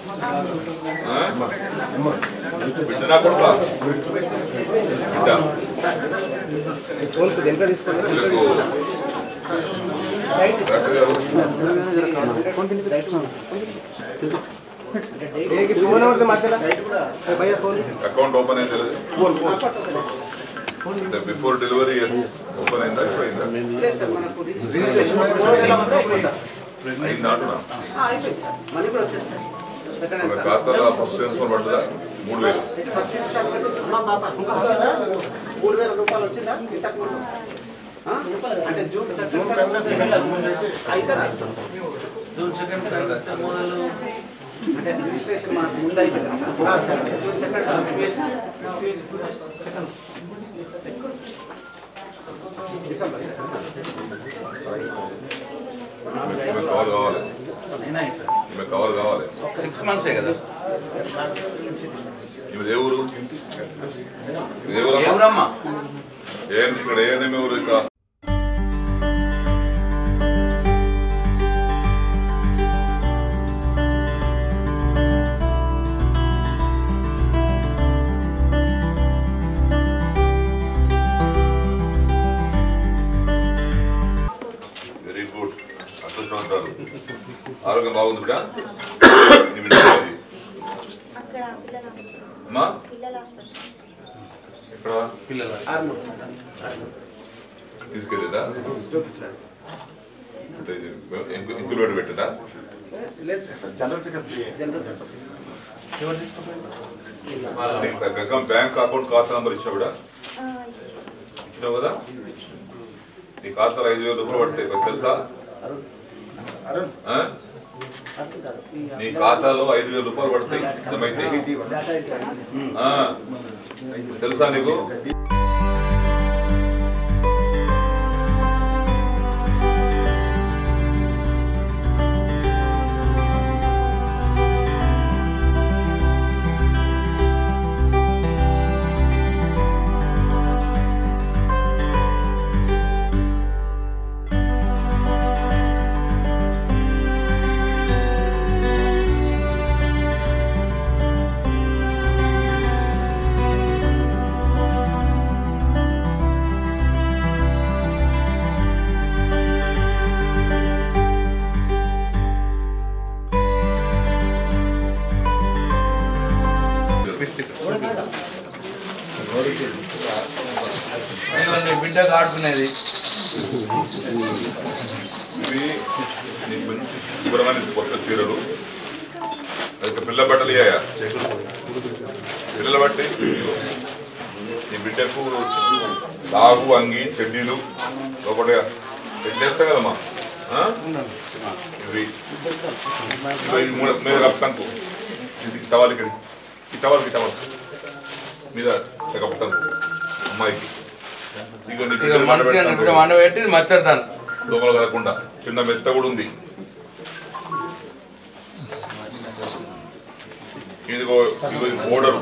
ఆ? బిడ్డ నా కొడుక బిడ్డ వీళ్ళకు డాక్టర్ గారు అకౌంట్ ఓపెన్ అయింది అంటే బిఫోర్ డెలివరీ ఓపెన్ అయిందా అయిపోయిందా అయిందా అంటున్నా మన ఖాతాలో ఫస్ట్ ట్రాన్స్ఫర్ పడ్డదా మూడు వేలు మూడు వేల రూపాయలు వచ్చిందా ఇంతకు ముందు ఆ? అంటే జూన్ జూన్ అయితే రాదు. జూన్ సెకండ్ మొదలు అంటే రిజిస్ట్రేషన్ మనకు ముందు అయితే కాదు సార్. జూన్ సెకండ్ కాదు. డిసెంబర్ ఈమె కవర్ కావాలి అయినాయి సార్ ఈమె కవర్ కావాలి సిక్స్ మంత్సే కదా ఈమె ఏ ఊరు ఏ ఊరమ్మా ఎవరమ్మా ఏ ఇక్కడ ఏ ఊరు ఇక్కడ వెరీ గుడ్ అదృష్టవంతారు ఆరోగ్యం బాగుంది బిడ్డ నీ బిడ్డ ఏది? అక్కడ పిల్లల అమ్మా పిల్లల హాస్పిటల్ ఇక్కడ పిల్లల ఆర్మూర్ సార్. ఆర్మూర్. తీసుకెళ్ళేదా చూపించండి. అంటే ఇది ఇంకు- ఇంకులు పెట్టి పెట్టదా లేదు sir general checkup general checkup ఎవరు తీసుకోలేదు నీకు సరిగ్గా బ్యాంక్ అకౌంట్ ఖాతా నంబర్ ఇచ్చావు కూడా ఆ, ఇచ్చి- ఇచ్చినావు కదా నీ ఖాతాలో ఐదు వేల రూపాయలు పడతాయి మీకు తెలుసా ఆ? అర్థం కాదు. ఈ నీ ఖాతాలో ఐదు వేల రూపాయలు పడతాయి అర్థమైంది డేటా ఎంట్రీ. ఆ. తెలుసా నీకు నీ బిడ్డకు ఆడుకునేది ఇవి నీకు మంచి శుభ్రమైన కొత్త చీరలు అయితే పిల్ల బట్టలు ఇయ్యాయా పిల్లల బట్టి నీ బిడ్డకు లాగు అంగి చెడ్డీలు లోపల పెట్టేస్తా కదమ్మా ఆ? ఇవి ఇవి ఈ మూడు మీద కప్తాను ఇది టవాల్ ఇక్కడ ఈ టవాల్ ఈ టవాల్ మీద కప్తాను అమ్మాయికి ఇక నీ ఇక పిల్లలు మాట మంచిగా పెడతాను. ఇప్పుడు మండ పెట్టి మచ్చడతాను దోమలు కలగకుండా చిన్న మెత్త కూడా ఉంది ఇదిగో ఇదిగో ఇది బోర్డరు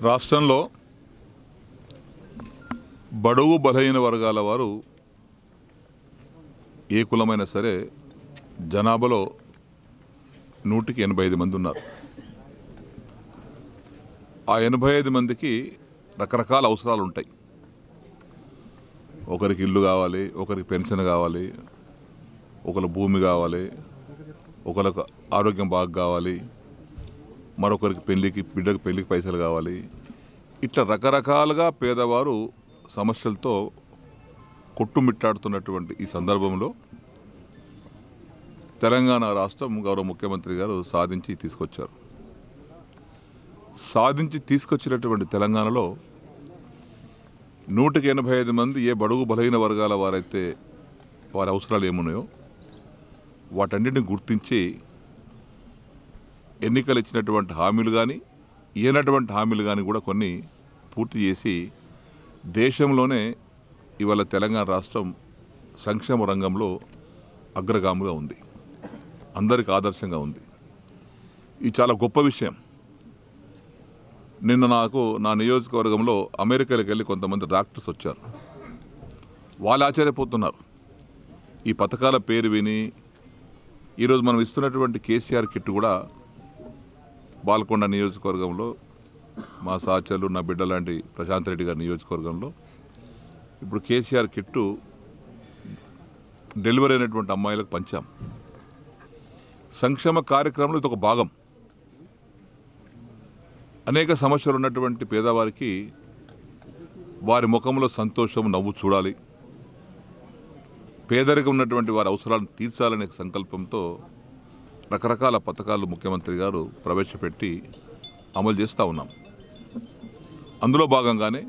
రాష్ట్రంలో బడుగు బలహీన వర్గాల వారు ఏ కులమైనా సరే జనాభాలో నూటికి ఎనభై ఐదు మంది ఉన్నారు ఆ ఎనభై ఐదు మందికి రకరకాల అవసరాలు ఉంటాయి ఒకరికి ఇల్లు కావాలి ఒకరికి పెన్షన్ కావాలి ఒకరి భూమి కావాలి ఒకరికి ఆరోగ్యం బాగా కావాలి మరొకరికి పెళ్లికి బిడ్డకి పెళ్లికి పైసలు కావాలి ఇట్లా రకరకాలుగా పేదవారు సమస్యలతో కొట్టుమిట్టాడుతున్నటువంటి ఈ సందర్భంలో తెలంగాణ రాష్ట్రం గౌరవ ముఖ్యమంత్రి గారు సాధించి తీసుకొచ్చారు సాధించి తీసుకొచ్చినటువంటి తెలంగాణలో నూటికి ఎనభై ఐదు మంది ఏ బడుగు బలహీన వర్గాల వారైతే వారి అవసరాలు ఏమున్నాయో వాటన్నిటిని గుర్తించి ఎన్నికలు ఇచ్చినటువంటి హామీలు కానీ ఇయ్యనటువంటి హామీలు కానీ కూడా కొన్ని పూర్తి చేసి దేశంలోనే ఇవాళ తెలంగాణ రాష్ట్రం సంక్షేమ రంగంలో అగ్రగాముగా ఉంది అందరికి ఆదర్శంగా ఉంది ఇది చాలా గొప్ప విషయం నిన్న నాకు నా నియోజకవర్గంలో అమెరికాకి వెళ్ళి కొంతమంది డాక్టర్స్ వచ్చారు వాళ్ళు ఆశ్చర్యపోతున్నారు ఈ పథకాల పేరు విని ఈరోజు మనం ఇస్తున్నటువంటి కేసీఆర్ కిట్ కూడా బాల్కొండ నియోజకవర్గంలో మా సహచరులు నా బిడ్డ లాంటి ప్రశాంత్ రెడ్డి గారి నియోజకవర్గంలో ఇప్పుడు కేసీఆర్ కిట్టు డెలివరీ అయినటువంటి అమ్మాయిలకు పంచాం సంక్షేమ కార్యక్రమంలో ఇది ఒక భాగం అనేక సమస్యలు ఉన్నటువంటి పేదవారికి వారి ముఖంలో సంతోషం నవ్వు చూడాలి పేదరికం ఉన్నటువంటి వారి అవసరాలను తీర్చాలనే సంకల్పంతో రకరకాల పథకాలు ముఖ్యమంత్రి గారు ప్రవేశపెట్టి అమలు చేస్తూ ఉన్నాం అందులో భాగంగానే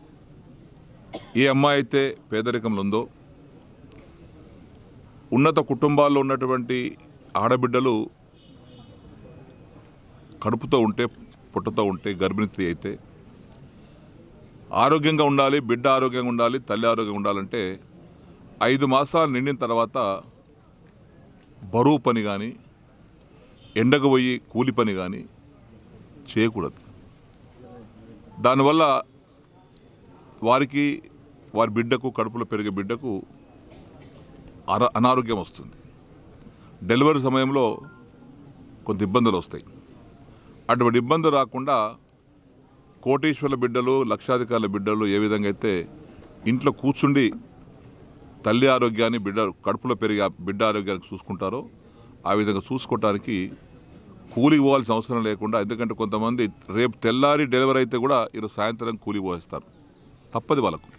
ఏ అమ్మాయి అయితే పేదరికంలో ఉందో ఉన్నత కుటుంబాల్లో ఉన్నటువంటి ఆడబిడ్డలు కడుపుతో ఉంటే పుట్టతో ఉంటే గర్భిణీ స్త్రీ అయితే ఆరోగ్యంగా ఉండాలి బిడ్డ ఆరోగ్యంగా ఉండాలి తల్లి ఆరోగ్యంగా ఉండాలంటే ఐదు మాసాలు నిండిన తర్వాత బరువు పని కానీ ఎండకు పోయి కూలి పని కానీ చేయకూడదు దానివల్ల వారికి వారి బిడ్డకు కడుపులో పెరిగే బిడ్డకు అర అనారోగ్యం వస్తుంది డెలివరీ సమయంలో కొంత ఇబ్బందులు వస్తాయి అటువంటి ఇబ్బంది రాకుండా కోటీశ్వర్ల బిడ్డలు లక్షాధికారుల బిడ్డలు ఏ విధంగా అయితే ఇంట్లో కూర్చుండి తల్లి ఆరోగ్యాన్ని బిడ్డ కడుపులో పెరిగే ఆ బిడ్డ ఆరోగ్యాన్ని చూసుకుంటారో ఆ విధంగా చూసుకోవటానికి కూలికి పోవాల్సిన అవసరం లేకుండా ఎందుకంటే కొంతమంది రేపు తెల్లారి డెలివరీ అయితే కూడా ఈరోజు సాయంత్రం కూలి పోయిస్తారు తప్పది వాళ్ళకు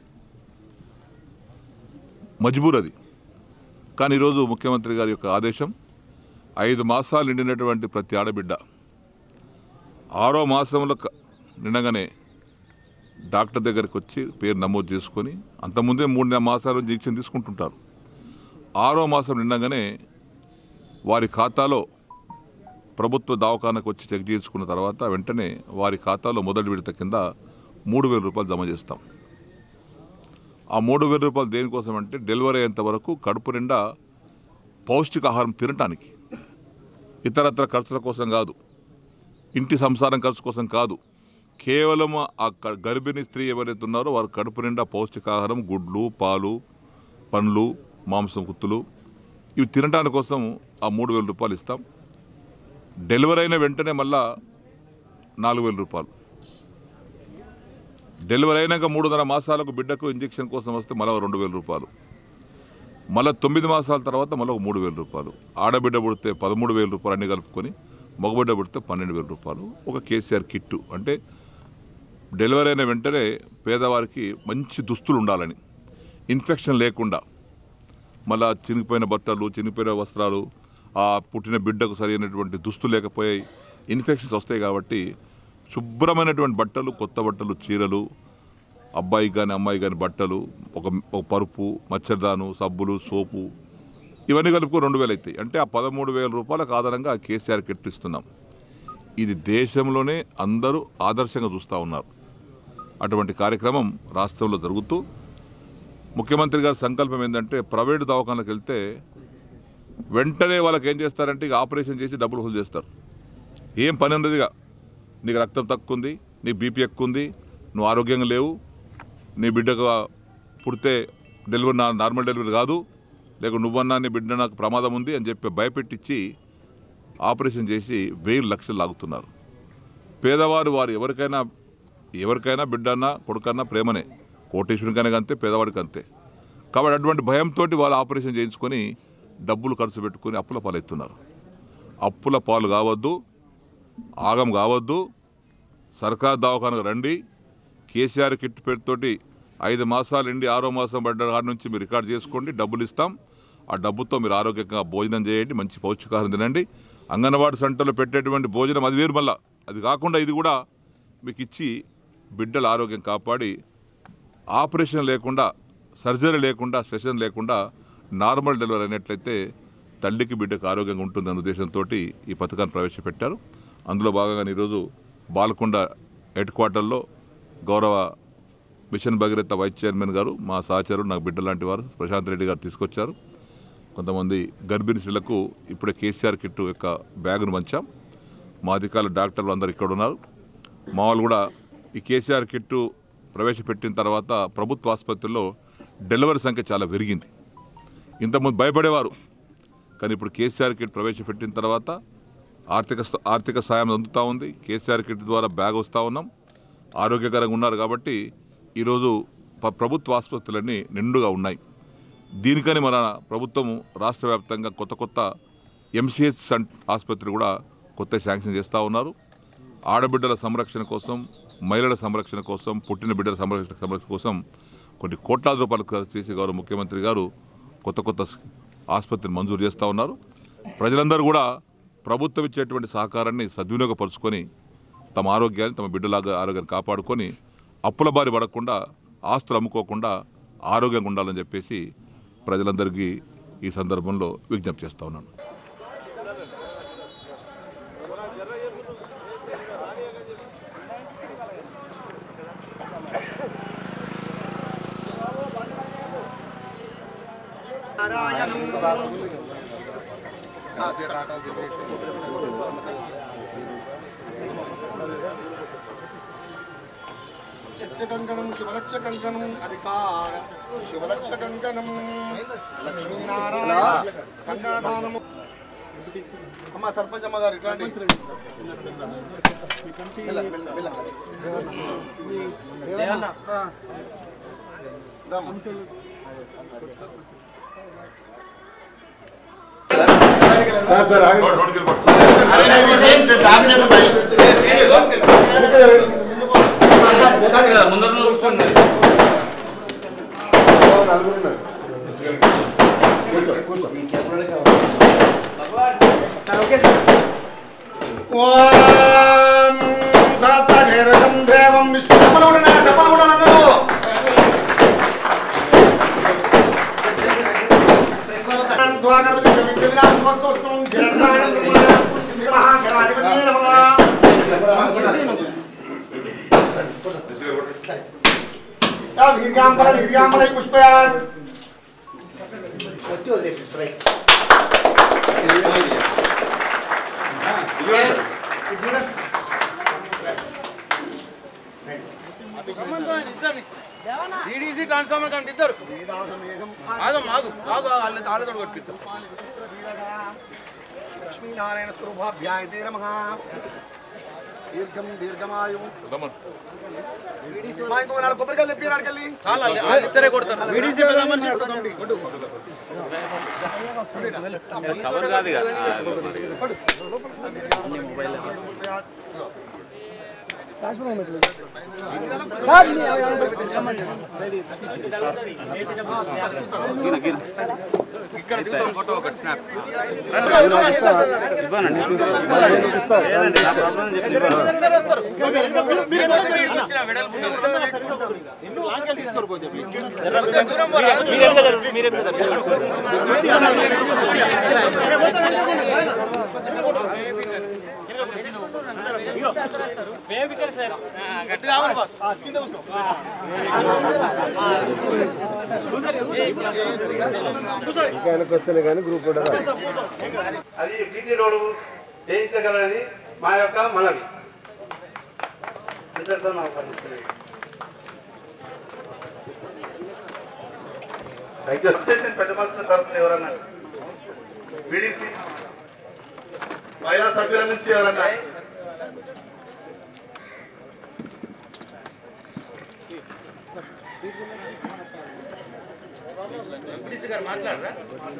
మజ్బూర్ అది కానీ ఈరోజు ముఖ్యమంత్రి గారి యొక్క ఆదేశం ఐదు మాసాలు నిండినటువంటి ప్రతి ఆడబిడ్డ ఆరో మాసంలో క- నిండగానే డాక్టర్ దగ్గరికి వచ్చి పేరు నమోదు చేసుకొని అంతకుముందే మూడు నె- మాసాలు దీక్ష తీసుకుంటుంటారు ఆరో మాసం నిండగానే వారి ఖాతాలో ప్రభుత్వ దవాఖానకు వచ్చి చెక్ చేసుకున్న తర్వాత వెంటనే వారి ఖాతాలో మొదటి విడత కింద మూడు వేల రూపాయలు జమ చేస్తాం ఆ మూడు వేల రూపాయలు దేనికోసం అంటే డెలివరీ అయ్యేంత వరకు కడుపు నిండా పౌష్టికాహారం తినటానికి ఇతరత్ర ఖర్చుల కోసం కాదు ఇంటి సంసారం ఖర్చు కోసం కాదు కేవలం ఆ క- గర్భిణీ స్త్రీ ఎవరైతే ఉన్నారో వారు కడుపు నిండా పౌష్టికాహారం గుడ్లు పాలు పండ్లు మాంసం కుత్తులు ఇవి తినడానికి కోసం ఆ మూడు వేల రూపాయలు ఇస్తాం డెలివరీ అయిన వెంటనే మళ్ళా నాలుగు వేల రూపాయలు డెలివరీ అయినాక మూడున్నర మాసాలకు బిడ్డకు ఇంజెక్షన్ కోసం వస్తే మళ్ళీ రెండు వేల రూపాయలు మళ్ళీ తొమ్మిది మాసాల తర్వాత మళ్ళీ ఒక మూడు వేల రూపాయలు ఆడబిడ్డ పుడితే పదమూడు వేల రూపాయలు అన్ని కలుపుకొని మగబిడ్డ పుడితే పన్నెండు వేల రూపాయలు ఒక కేసీఆర్ కిట్టు అంటే డెలివరీ అయిన వెంటనే పేదవారికి మంచి దుస్తులు ఉండాలని ఇన్ఫెక్షన్ లేకుండా మళ్ళా చినిగిపోయిన బట్టలు చినిగిపోయిన వస్త్రాలు ఆ పుట్టిన బిడ్డకు సరైనటువంటి దుస్తులు లేకపోయాయి ఇన్ఫెక్షన్స్ వస్తాయి కాబట్టి శుభ్రమైనటువంటి బట్టలు కొత్త బట్టలు చీరలు అబ్బాయికి కానీ అమ్మాయి కానీ బట్టలు ఒక ఒక పరుపు మచ్చర్దాను సబ్బులు సోపు ఇవన్నీ కలుపుకొని రెండు వేలు అవుతాయి అంటే ఆ పదమూడు వేల రూపాయలకు ఆధారంగా ఆ కేసీఆర్ కిట్ ఇస్తున్నాం ఇది దేశంలోనే అందరూ ఆదర్శంగా చూస్తూ ఉన్నారు అటువంటి కార్యక్రమం రాష్ట్రంలో జరుగుతూ ముఖ్యమంత్రి గారి సంకల్పం ఏంటంటే ప్రైవేటు దవాఖానకు వెళ్తే వెంటనే వాళ్ళకి ఏం చేస్తారంటే ఇక ఆపరేషన్ చేసి డబ్బులు వసూలు చేస్తారు ఏం పని ఉన్నదిగా నీకు రక్తం తక్కువ ఉంది నీ బీపీ ఎక్కువ ఉంది నువ్వు ఆరోగ్యంగా లేవు నీ బిడ్డకు పుడితే డెలివరీ నా నార్మల్ డెలివరీ కాదు లేక నువ్వన్నా నీ బిడ్డ నాకు ప్రమాదం ఉంది అని చెప్పి భయపెట్టించి ఆపరేషన్ చేసి వెయ్యి లక్షలు లాగుతున్నారు పేదవారు వారు ఎవరికైనా ఎవరికైనా బిడ్డన్నా కొడుకన్నా ప్రేమనే కోటేశ్వరునికైనా అంతే పేదవాడికి అంతే కాబట్టి అటువంటి భయంతో వాళ్ళు ఆపరేషన్ చేయించుకొని డబ్బులు ఖర్చు పెట్టుకొని అప్పుల పాలవుతున్నారు అప్పుల పాలు కావద్దు ఆగం కావద్దు సర్కార్ దవాఖానకు రండి కేసీఆర్ కిట్ పేరుతోటి ఐదు మాసాలు ఎండి ఆరో మాసం పడ్డ కాడ నుంచి మీరు రికార్డ్ చేసుకోండి డబ్బులు ఇస్తాం ఆ డబ్బుతో మీరు ఆరోగ్యంగా భోజనం చేయండి మంచి పౌష్టికాహారం తినండి అంగన్వాడీ సెంటర్లో పెట్టేటువంటి భోజనం అది వేరు మళ్ళా అది కాకుండా ఇది కూడా మీకు ఇచ్చి బిడ్డల ఆరోగ్యం కాపాడి ఆపరేషన్ లేకుండా సర్జరీ లేకుండా సెషన్ లేకుండా నార్మల్ డెలివరీ అయినట్లయితే తల్లికి బిడ్డకు ఆరోగ్యంగా ఉంటుందన్న ఉద్దేశంతో ఈ పథకాన్ని ప్రవేశపెట్టారు అందులో భాగంగా ఈరోజు బాలకొండ హెడ్ క్వార్టర్లో గౌరవ మిషన్ భగీరథ వైస్ చైర్మన్ గారు మా సహచరుడు నాకు బిడ్డ లాంటి వారు ప్రశాంత్ రెడ్డి గారు తీసుకొచ్చారు కొంతమంది గర్భిణీ స్త్రీలకు ఇప్పుడే కేసీఆర్ కిట్ యొక్క బ్యాగును పంచాం మా అధికారులు డాక్టర్లు అందరు ఇక్కడ ఉన్నారు మా వాళ్ళు కూడా ఈ కేసీఆర్ కిట్టు ప్రవేశపెట్టిన తర్వాత ప్రభుత్వ ఆసుపత్రుల్లో డెలివరీ సంఖ్య చాలా పెరిగింది ఇంతకుముందు భయపడేవారు కానీ ఇప్పుడు కేసీఆర్ కిట్ ప్రవేశపెట్టిన తర్వాత ఆర్థిక స- ఆర్థిక సాయం అందుతూ ఉంది కేసీఆర్ కిట్ ద్వారా బ్యాగ్ వస్తూ ఉన్నాం ఆరోగ్యకరంగా ఉన్నారు కాబట్టి ఈరోజు ప- ప్రభుత్వ ఆసుపత్రులన్నీ నిండుగా ఉన్నాయి దీనికని మన ప్రభుత్వం రాష్ట్ర వ్యాప్తంగా కొత్త కొత్త ఎంసీహెచ్ సంట్ ఆసుపత్రి కూడా కొత్త శాంక్షన్ చేస్తూ ఉన్నారు ఆడబిడ్డల సంరక్షణ కోసం మహిళల సంరక్షణ కోసం పుట్టిన బిడ్డల సంరక్షణ సంరక్షణ కోసం కొన్ని కోట్లాది రూపాయలు ఖర్చు చేసి గౌరవ ముఖ్యమంత్రి గారు కొత్త కొత్త స్- ఆసుపత్రిని మంజూరు చేస్తూ ఉన్నారు ప్రజలందరూ కూడా ప్రభుత్వం ఇచ్చేటువంటి సహకారాన్ని సద్వినియోగపరుచుకొని తమ ఆరోగ్యాన్ని తమ బిడ్డల ఆరోగ్యాన్ని కాపాడుకొని అప్పుల బారి పడకుండా ఆస్తులు అమ్ముకోకుండా ఆరోగ్యంగా ఉండాలని చెప్పేసి ప్రజలందరికీ ఈ సందర్భంలో విజ్ఞప్తి చేస్తూ ఉన్నాను కంకణం శివలక్ష కంకణం అధికార శివలక్ష కంకణం లక్ష్మీనారాయణ కంకణదానము అమ్మ సర్పంచ్ అమ్మ గారు ఇట్లాంటి మెల్ల, మెల్ల, మెల్ల. దేవన్న. దమ్ము. ముందర కూర్చోండి ఓం సహస్రశీర్షం దేవం విష్ణు చెప్పలు కూడా నాన్న, చెప్పలు కూడా అందరూ ద్వాగరపతి విగ్రహాం వస్తోత్రం జయనారాయణ బ్రహ్మణ శ్రీ మహాగణాధిపతి నమః వీర్యాంబర వీర్యాంబర పుష్పయాన్ వచ్చి వదిలేసి రైట్ ఈడీసీ ట్రాన్స్ఫార్మర్ కంటే ఇద్దరు ఆగం ఆగు ఆగు వాళ్ళ తాళ్ళతో కొట్టిస్తాం లక్ష్మీనారాయణ స్వరూపాభ్యాయ తే నమః దీర్ఘం దీర్ఘమాయు మా ఇంకో నాలుగు కొబ్బరికాయలు తెప్పి నాడికెళ్ళి చాలా ఇద్దరే కొడతారు వీడీసీ పెద్ద మనిషి కొడుతుంది. కొట్టు. ఇక్కడ దిగుతాం ఫోటో ఒకటి స్నాప్ వచ్చిన వెడల్పు దూరం పోరా. గట్టిగా ఆగండి బాస్. అది బీటీ రోడ్డు వేయించగలరని మా యొక్క మనవి అందరితో నాకు పనిస్తుంది థ్యాంక్ యూ స్టేషన్ పెద్ద బస్సు తరఫున ఎవరన్నా బీడీసీ మహిళా సభ్యుల నుంచి ఎవరన్నా ఎంపీడీసీ గారు మాట్లాడరా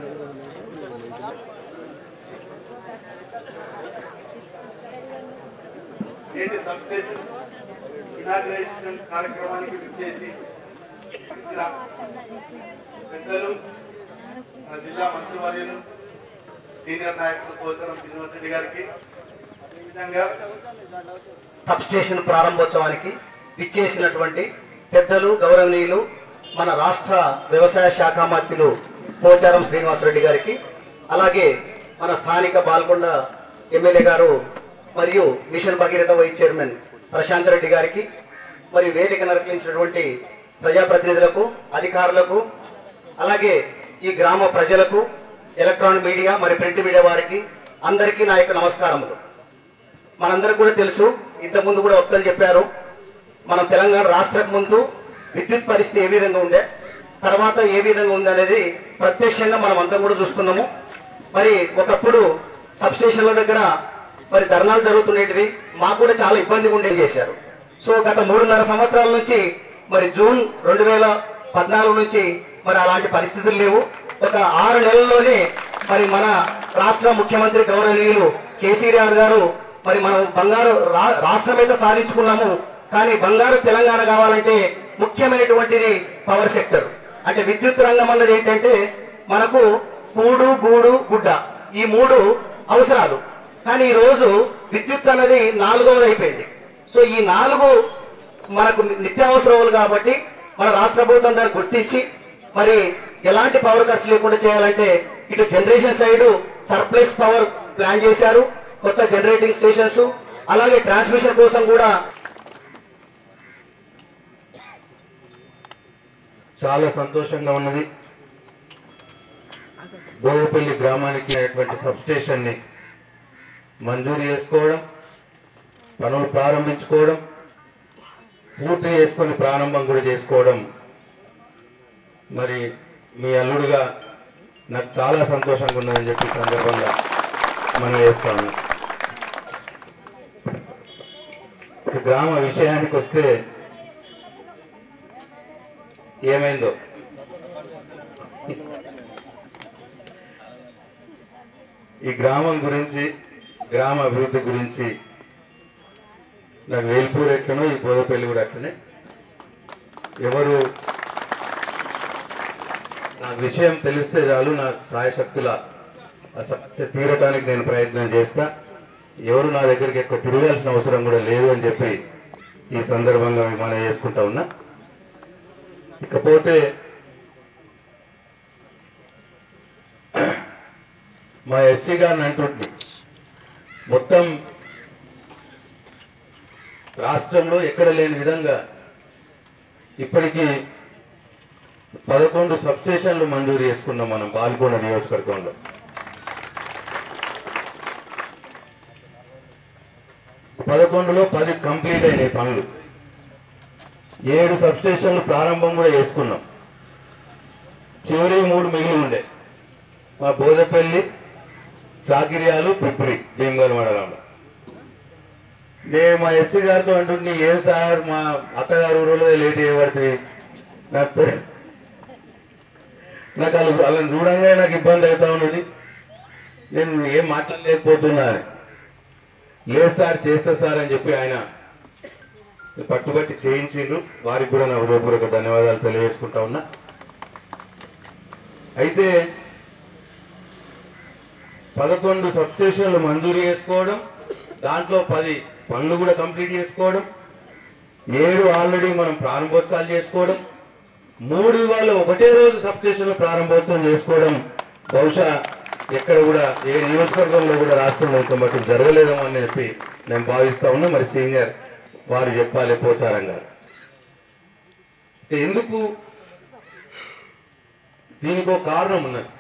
ఏంటి సబ్ స్టేషన్ ఇనాగ్రేషన్ కార్యక్రమానికి విచ్చేసి ఇచ్చిన పెద్దలు మన జిల్లా మంత్రివర్యులు సీనియర్ నాయకులు పోచారం శ్రీనివాస్ రెడ్డి గారికి ఈ విధంగా సబ్ స్టేషన్ ప్రారంభోత్సవానికి విచ్చేసినటువంటి పెద్దలు గౌరవనీయులు మన రాష్ట్ర వ్యవసాయ శాఖ మంత్రులు పోచారం శ్రీనివాసరెడ్డి గారికి అలాగే మన స్థానిక బాల్కొండ ఎమ్మెల్యే గారు మరియు mission Bhagiratha vice chairman Prashant Reddy గారికి మరియు వేదిక నరకించినటువంటి ప్రజాప్రతినిధులకు అధికారులకు అలాగే ఈ గ్రామ ప్రజలకు ఎలక్ట్రానిక్ మీడియా మరి ప్రింట్ మీడియా వారికి అందరికీ నా యొక్క నమస్కారములు మనందరికి కూడా తెలుసు ఇంతకుముందు కూడా వక్తలు చెప్పారు మనం తెలంగాణ రాష్ట్రకు ముందు విద్యుత్ పరిస్థితి ఏ విధంగా ఉండే తర్వాత ఏ విధంగా ఉంది అనేది ప్రత్యక్షంగా మనం అంతా కూడా చూస్తున్నాము మరి ఒకప్పుడు సబ్స్టేషన్ల దగ్గర మరి ధర్నాలు జరుగుతుండేటివి మాకు కూడా చాలా ఇబ్బందిగా ఉండే చేశారు సో గత మూడున్నర సంవత్సరాల నుంచి మరి జూన్ రెండు వేల పద్నాలుగు నుంచి మరి అలాంటి పరిస్థితులు లేవు ఒక ఆరు నెలల్లోనే మరి మన రాష్ట్ర ముఖ్యమంత్రి గౌరవనీయులు కేసీఆర్ గారు మరి మనం బంగారు రా- రాష్ట్రం అయితే సాధించుకున్నాము కానీ బంగారు తెలంగాణ కావాలంటే ముఖ్యమైనటువంటిది పవర్ సెక్టర్ అంటే విద్యుత్ రంగం అన్నది ఏంటంటే మనకు కూడు గూడు గుడ్డ ఈ మూడు అవసరాలు కానీ ఈ రోజు విద్యుత్ అన్నది నాలుగవది అయిపోయింది సో ఈ నాలుగు మనకు నిత్యావసరాలు కాబట్టి మన రాష్ట్ర ప్రభుత్వం దాన్ని గుర్తించి మరి ఎలాంటి పవర్ కట్స్ లేకుండా చేయాలంటే ఇటు generation side surplus power plan చేశారు కొత్త జనరేటింగ్ స్టేషన్స్ అలాగే ట్రాన్స్మిషన్ కోసం కూడా చాలా సంతోషంగా ఉన్నది బోయపల్లి గ్రామానికి అయినటువంటి సబ్స్టేషన్ ని మంజూరు చేసుకోవడం పనులు ప్రారంభించుకోవడం పూర్తి చేసుకొని ప్రారంభం కూడా చేసుకోవడం మరి మీ అల్లుడుగా నాకు చాలా సంతోషంగా ఉన్నదని చెప్పి ఈ సందర్భంగా మనం వేస్తాము ఇక గ్రామ విషయానికి వస్తే ఏమైందో ఈ గ్రామం గురించి గ్రామ అభివృద్ధి గురించి నాకు వేల్పూర్ ఎట్లనో ఈ బోధపల్లి కూడా అట్లనే ఎవరు నా విషయం తెలిస్తే చాలు నా సాయశక్తుల ఆ సమస్య తీరటానికి నేను ప్రయత్నం చేస్తా ఎవరు నా దగ్గరికి ఎక్కువ తిరగాల్సిన అవసరం కూడా లేదు అని చెప్పి ఈ సందర్భంగా మనం చేసుకుంటా ఉన్నా ఇకపోతే మా ఎస్సీ గారిని అంటుంది మొత్తం రాష్ట్రంలో ఎక్కడ లేని విధంగా ఇప్పటికీ పదకొండు సబ్స్టేషన్లు మంజూరు చేసుకున్నాం మనం బాల్కొండ నియోజకవర్గంలో పదకొండులో పది కంప్లీట్ అయినాయి పనులు ఏడు సబ్స్టేషన్లు ప్రారంభం కూడా చేసుకున్నాం చివరి మూడు మిగిలి ఉండే మా బోదపల్లి చాకిరియాలు పిప్రి భీమగల్ మండలంలో నేను మా ఎస్సీ గారితో అంటుంటే ఏం సార్ మా అత్తగారు ఊరిలో లేట్ చేయబడుతుంది నాకు నాకు వాళ్ళు వాళ్ళని చూడంగానే నాకు ఇబ్బంది అవుతా ఉన్నది నేను ఏం మాట్లాడలేకపోతున్నా అని. లేదు సార్ చేస్తా సార్ అని చెప్పి ఆయన పట్టుబట్టి చేయించిండ్రు వారికి కూడా నా హృదయపూర్వక ధన్యవాదాలు తెలియజేసుకుంటా ఉన్నా అయితే పదకొండు సబ్స్టేషన్లు మంజూరు చేసుకోవడం దాంట్లో పది పనులు కూడా కంప్లీట్ చేసుకోవడం ఏడు ఆల్రెడీ మనం ప్రారంభోత్సవాలు చేసుకోవడం మూడు వాళ్ళు ఒకటే రోజు సబ్స్టేషన్లు ప్రారంభోత్సవం చేసుకోవడం బహుశా ఎక్కడ కూడా ఏ నియోజకవర్గంలో కూడా రాష్ట్రంలో ఇంత మటుకు జరగలేదేమో అని చెప్పి నేను భావిస్తా ఉన్నా మరి సీనియర్ వారు చెప్పాలి పోచారం గారు ఎందుకు దీనికి ఒక కారణం ఉన్నది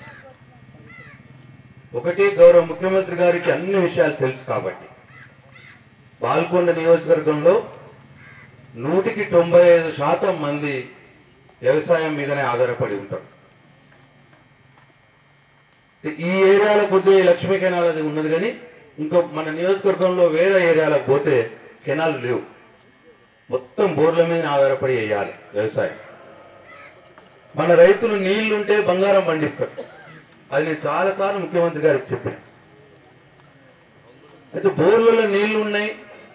ఒకటి గౌరవ ముఖ్యమంత్రి గారికి అన్ని విషయాలు తెలుసు కాబట్టి బాల్కొండ నియోజకవర్గంలో నూటికి తొంభై ఐదు శాతం మంది వ్యవసాయం మీదనే ఆధారపడి ఉంటారు ఈ ఏరియాలో కొద్దిగా ఈ లక్ష్మీ కెనాల్ అది ఉన్నది కానీ ఇంకో మన నియోజకవర్గంలో వేరే ఏరియాలకు పోతే కెనాల్ లేవు మొత్తం బోర్ల మీద ఆధారపడి వేయాలి వ్యవసాయం మన రైతులు నీళ్లుంటే బంగారం పండిస్తారు అది నేను చాలాసార్లు ముఖ్యమంత్రి గారికి చెప్పాను అయితే బోర్లలో నీళ్లు ఉన్నాయి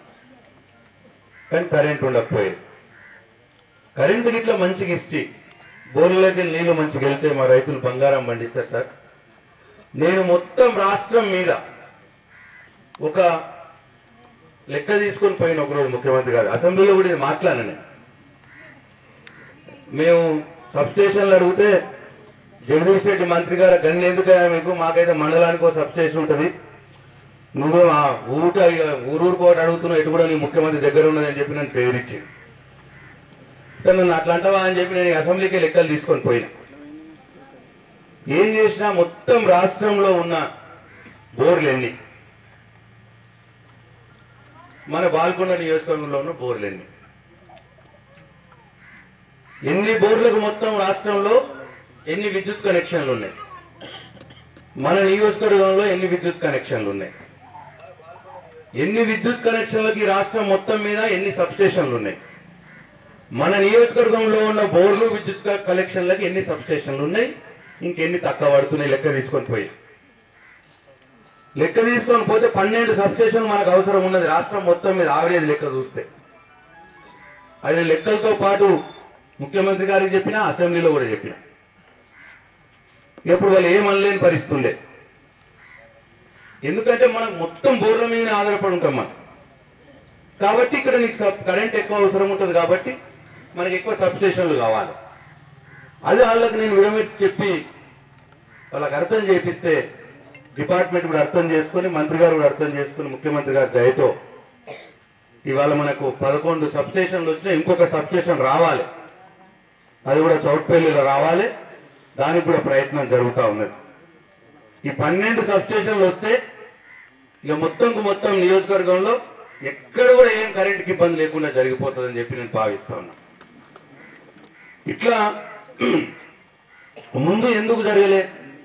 కానీ కరెంట్ ఉండకపోయేది కరెంటు గిట్ల మంచిగా ఇచ్చి బోర్లలోకి నీళ్లు మంచిగా వెళ్తే మా రైతులు బంగారం పండిస్తారు సార్ నేను మొత్తం రాష్ట్రం మీద ఒక లెక్క తీసుకొని పోయిన ఒకరోజు ముఖ్యమంత్రి గారు అసెంబ్లీలో కూడా ఇది మాట్లాడాను నేను మేము సబ్ స్టేషన్లు అడిగితే జగదీష్ రెడ్డి మంత్రి గారు గన్ని ఎందుకయ్యా మీకు మాకైతే మండలానికి ఒక సబ్ స్టేషన్ ఉంటుంది నువ్వు ఆ ఊట ఊరూరు కోట అడుగుతున్నావు ఎటు కూడా నీ ముఖ్యమంత్రి దగ్గర ఉన్నదని చెప్పి నన్ను పేరిచ్చి కానీ నన్ను అట్లా అంటావా అని చెప్పి నేను ఈ అసెంబ్లీకి లెక్కలు తీసుకొని పోయినా ఏం చేసినా మొత్తం రాష్ట్రంలో ఉన్న బోర్లు ఎన్ని మన బాల్కొండ నియోజకవర్గంలో ఉన్న బోర్లు ఎన్ని ఎన్ని బోర్లకు మొత్తం రాష్ట్రంలో ఎన్ని విద్యుత్ కనెక్షన్లు ఉన్నాయి మన నియోజకవర్గంలో ఎన్ని విద్యుత్ కనెక్షన్లు ఉన్నాయి ఎన్ని విద్యుత్ కనెక్షన్లకి ఈ రాష్ట్రం మొత్తం మీద ఎన్ని సబ్స్టేషన్లు ఉన్నాయి మన నియోజకవర్గంలో ఉన్న బోర్లు విద్యుత్ క- కనెక్షన్లకి ఎన్ని సబ్స్టేషన్లు ఉన్నాయి ఇంకెన్ని తక్కువ పడుతున్నాయి లెక్క తీసుకొని పోయి లెక్క తీసుకొని పోతే పన్నెండు సబ్స్టేషన్ మనకు అవసరం ఉన్నది రాష్ట్రం మొత్తం మీద ఆవరేజ్ లెక్క చూస్తే అది లెక్కలతో పాటు ముఖ్యమంత్రి గారికి చెప్పినా అసెంబ్లీలో కూడా చెప్పిన ఎప్పుడు వాళ్ళు ఏమనలేని పరిస్థితి ఉండే ఎందుకంటే మనం మొత్తం బోర్ల మీద ఆధారపడి ఉంటాం మనం కాబట్టి ఇక్కడ నీకు సబ్ కరెంట్ ఎక్కువ అవసరం ఉంటుంది కాబట్టి మనకి ఎక్కువ సబ్స్టేషన్లు కావాలి అది వాళ్ళకి నేను విడమిచ్చి చెప్పి వాళ్ళకి అర్థం చేపిస్తే డిపార్ట్మెంట్ కూడా అర్థం చేసుకొని మంత్రి గారు కూడా అర్థం చేసుకుని ముఖ్యమంత్రి గారి దయతో ఇవాళ మనకు పదకొండు సబ్స్టేషన్లు వచ్చినాయి ఇంకొక సబ్స్టేషన్ రావాలి అది కూడా చౌట్పల్లిలో రావాలి దానికి కూడా ప్రయత్నం జరుగుతూ ఉన్నది ఈ పన్నెండు సబ్స్టేషన్లు వస్తే ఇక మొత్తంకు మొత్తం నియోజకవర్గంలో ఎక్కడ కూడా ఏం కరెంట్కి ఇబ్బంది లేకుండా జరిగిపోతుందని చెప్పి నేను భావిస్తా ఉన్నా ఇట్లా ముందు ఎందుకు జరగలే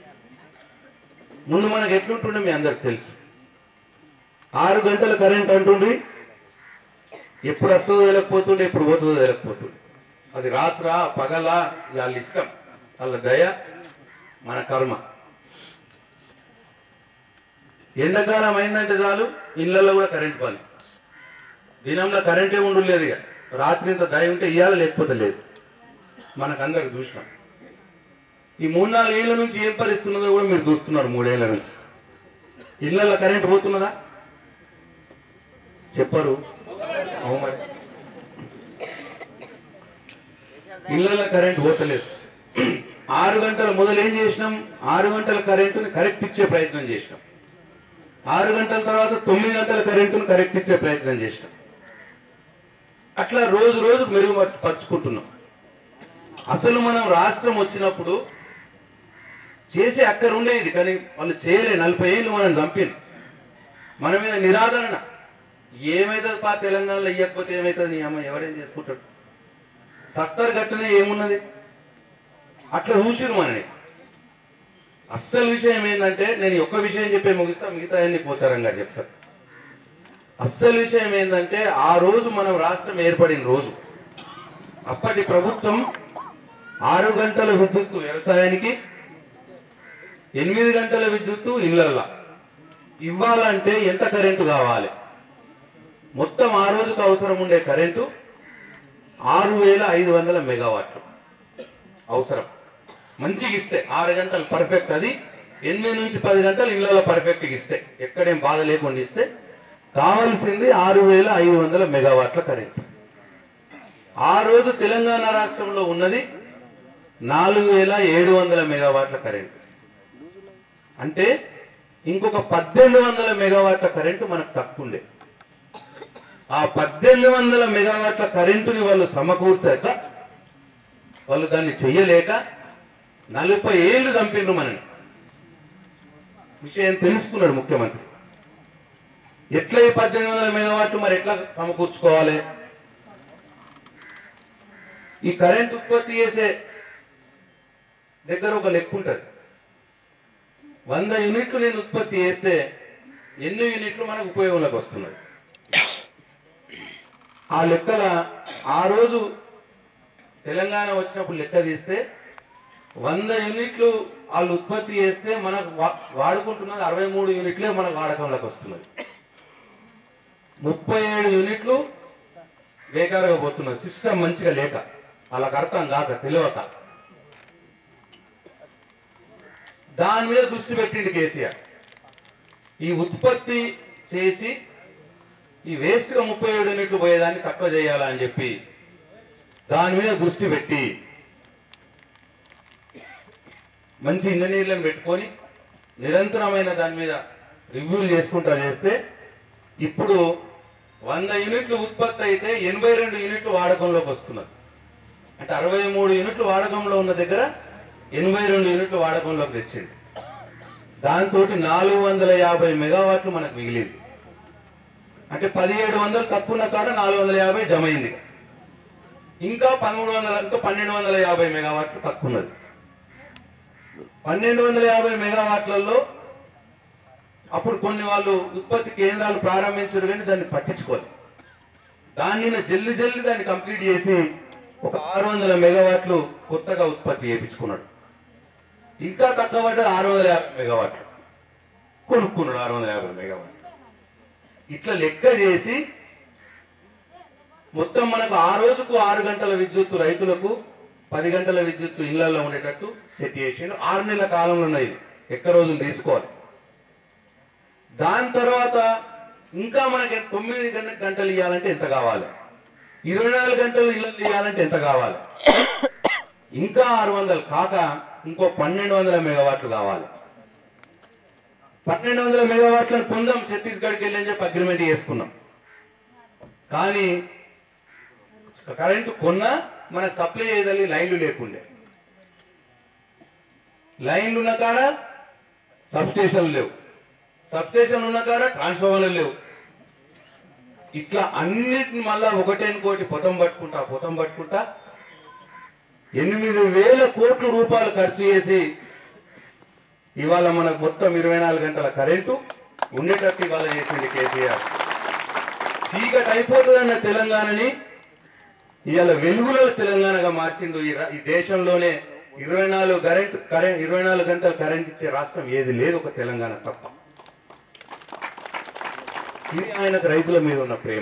ముందు మనకు ఎట్లుంటుండే మీ అందరికి తెలుసు ఆరు గంటల కరెంట్ అంటుండ్రి ఎప్పుడు వస్తుందో తెలియకపోతుండే ఎప్పుడు పోతుందో తెలియకపోతుండే అది రాత్రా పగలా వాళ్ళ ఇష్టం వాళ్ళ దయ మన కర్మ ఎండాకాలం అయిందంటే చాలు ఇళ్లలో కూడా కరెంట్ పని దినంలో కరెంటే ఉండలేదు ఇక రాత్రి ఇంత దయ ఉంటే ఇయ్యాల లేకపోతే లేదు మనకు అందరికి చూసినాం ఈ మూడు నాలుగు ఏళ్ల నుంచి ఏం పరిస్థితున్నదో కూడా మీరు చూస్తున్నారు మూడేళ్ల నుంచి ఇళ్లలో కరెంట్ పోతున్నదా చెప్పరు అవును మరి ఇళ్లలో కరెంట్ పోతలేదు ఆరు గంటల మొదలు ఏం చేసినాం ఆరు గంటల కరెంటుని కరెక్ట్ ఇచ్చే ప్రయత్నం చేసినాం ఆరు గంటల తర్వాత తొమ్మిది గంటల కరెంటును కరెక్ట్ ఇచ్చే ప్రయత్నం చేసినాం అట్లా రోజు రోజు మెరుగుపరుచుకుంటున్నాం అసలు మనం రాష్ట్రం వచ్చినప్పుడు చేసే అక్కడ ఉండేది కానీ వాళ్ళు చేయలే నలభై ఏళ్ళు మనం చంపింది మన మీద నిరాదరణ ఏమైతుంది పా తెలంగాణలో ఇవ్వకపోతే ఏమైతుంది నీ అమ్మ ఎవరేం చేసుకుంటాడు సస్తర్ గట్టునే ఏమున్నది అట్లా చూసిరు మనని అస్సలు విషయం ఏంటంటే నేను ఈ ఒక్క విషయం చెప్పే ముగిస్తా మిగతా అన్ని పోచారంగా చెప్తాను అస్సలు విషయం ఏంటంటే ఆ రోజు మనం రాష్ట్రం ఏర్పడిన రోజు అప్పటి ప్రభుత్వం ఆరు గంటల విద్యుత్తు వ్యవసాయానికి ఎనిమిది గంటల విద్యుత్తు ఇళ్ళల్లో ఇవ్వాలంటే ఎంత కరెంటు కావాలి మొత్తం ఆ రోజుకు అవసరం ఉండే కరెంటు ఆరు వేల ఐదు వందల మెగావాట్లు అవసరం మంచిగా ఇస్తే ఆరు గంటలు పర్ఫెక్ట్ అది ఎనిమిది నుంచి పది గంటలు ఇళ్ళలో పర్ఫెక్ట్గా ఇస్తే ఎక్కడేం బాధ లేకుండా ఇస్తే కావాల్సింది ఆరు వేల ఐదు వందల మెగావాట్ల కరెంట్ ఆ రోజు తెలంగాణ రాష్ట్రంలో ఉన్నది నాలుగు వేల ఏడు వందల మెగావాట్ల కరెంట్ అంటే ఇంకొక పద్దెనిమిది వందల మెగావాట్ల కరెంటు మనకు తక్కువ ఉండే ఆ పద్దెనిమిది వందల మెగావాట్ల కరెంటుని వాళ్ళు సమకూర్చాక వాళ్ళు దాన్ని చెయ్యలేక నలభై ఏళ్ళు చంపిండ్రు మనని విషయం తెలుసుకున్నాడు ముఖ్యమంత్రి ఎట్లా ఈ పద్దెనిమిది వందల మెగావాట్లు మరి ఎట్లా సమకూర్చుకోవాలి ఈ కరెంట్ ఉత్పత్తి చేసే దగ్గర ఒక లెక్క ఉంటుంది వంద యూనిట్లు నేను ఉత్పత్తి చేస్తే ఎన్ని యూనిట్లు మనకు ఉపయోగంలోకి వస్తున్నాయి ఆ లెక్కల ఆ రోజు తెలంగాణ వచ్చినప్పుడు లెక్క తీస్తే వంద యూనిట్లు వాళ్ళు ఉత్పత్తి చేస్తే మనకు వా- వాడుకుంటున్నది అరవై మూడు యూనిట్లే మనకు వాడకంలోకి వస్తున్నది ముప్పై ఏడు యూనిట్లు బేకారుగా పోతున్నది సిస్టమ్ మంచిగా లేక వాళ్ళకి అర్థం కాక తెలియక దాని మీద దృష్టి పెట్టిండు కేసీఆర్ ఈ ఉత్పత్తి చేసి ఈ వేస్ట్ గా ముప్పై ఏడు యూనిట్లు పోయేదాన్ని తక్కువ చేయాలని చెప్పి దాని మీద దృష్టి పెట్టి మంచి ఇంజనీర్లను పెట్టుకొని నిరంతరమైన దాని మీద రివ్యూలు చేసుకుంటా చేస్తే ఇప్పుడు వంద యూనిట్లు ఉత్పత్తి అయితే ఎనభై రెండు యూనిట్లు వాడకంలోకి వస్తున్నారు అంటే అరవై మూడు యూనిట్లు వాడకంలో ఉన్న దగ్గర ఎనభై రెండు యూనిట్లు వాడకంలోకి తెచ్చింది దాంతో నాలుగు వందల యాభై మెగావాట్లు మనకు మిగిలింది అంటే పదిహేడు వందలు తక్కువ ఉన్న కాడ నాలుగు వందల యాభై జమ అయింది ఇంకా పదమూడు వందల ఇంకా పన్నెండు వందల యాభై మెగావాట్లు తక్కువ ఉన్నది పన్నెండు వందల యాభై మెగావాట్లలో అప్పుడు కొన్ని వాళ్ళు ఉత్పత్తి కేంద్రాలు ప్రారంభించారు కానీ దాన్ని పట్టించుకోవాలి దాన్ని ఈయన జల్లి జల్లి దాన్ని కంప్లీట్ చేసి ఒక ఆరు వందల మెగావాట్లు కొత్తగా ఉత్పత్తి చేయించుకున్నాడు ఇంకా తక్కువ పడ్డది ఆరు వందల యాభై మెగావాట్లు కొనుక్కున్నాడు ఆరు వందల యాభై మెగావాట్లు ఇట్లా లెక్క చేసి మొత్తం మనకు ఆ రోజుకు ఆరు గంటల విద్యుత్తు రైతులకు పది గంటల విద్యుత్తు ఇళ్లలో ఉండేటట్టు సెట్ చేసిండు ఆరు నెలల కాలంలో ఉన్నది ఎక్క రోజులు తీసుకోవాలి దాని తర్వాత ఇంకా మనకి తొమ్మిది గంట గంటలు ఇవ్వాలంటే ఎంత కావాలి ఇరవై నాలుగు గంటలు ఇళ్ళు ఇవ్వాలంటే ఎంత కావాలి ఇంకా ఆరు వందలు కాక ఇంకో పన్నెండు వందల మెగావాట్లు కావాలి పన్నెండు వందల మెగావాట్లను పొందాం ఛత్తీస్గఢ్కి వెళ్ళి అని చెప్పి అగ్రిమెంట్ చేసుకున్నాం కానీ కరెంటు కొన్నా మన సప్లై చేయదలి లైన్లు లేకుండే లైన్లు ఉన్న కాడ సబ్స్టేషన్లు లేవు సబ్స్టేషన్ ఉన్న కాడ ట్రాన్స్ఫార్మర్లు లేవు ఇట్లా అన్నిటిని మళ్ళా ఒకటేనుకోటి పొతం పట్టుకుంటా పొతం పట్టుకుంటా ఎనిమిది వేల కోట్ల రూపాయలు ఖర్చు చేసి ఇవాళ మనకు మొత్తం ఇరవై నాలుగు గంటల కరెంటు ఉండేటట్టు ఇవాళ చేసింది కేసీఆర్ చీకటి అయిపోతుందన్న తెలంగాణని ఇవాళ వెలుగులో తెలంగాణగా మార్చిండు ఈ రా- ఈ దేశంలోనే ఇరవై నాలుగు కరెంట్ కరెంట్ ఇరవై నాలుగు గంటలు కరెంట్ ఇచ్చే రాష్ట్రం ఏది లేదు ఒక తెలంగాణ తప్ప ఇది ఆయనకు రైతుల మీద ఉన్న ప్రేమ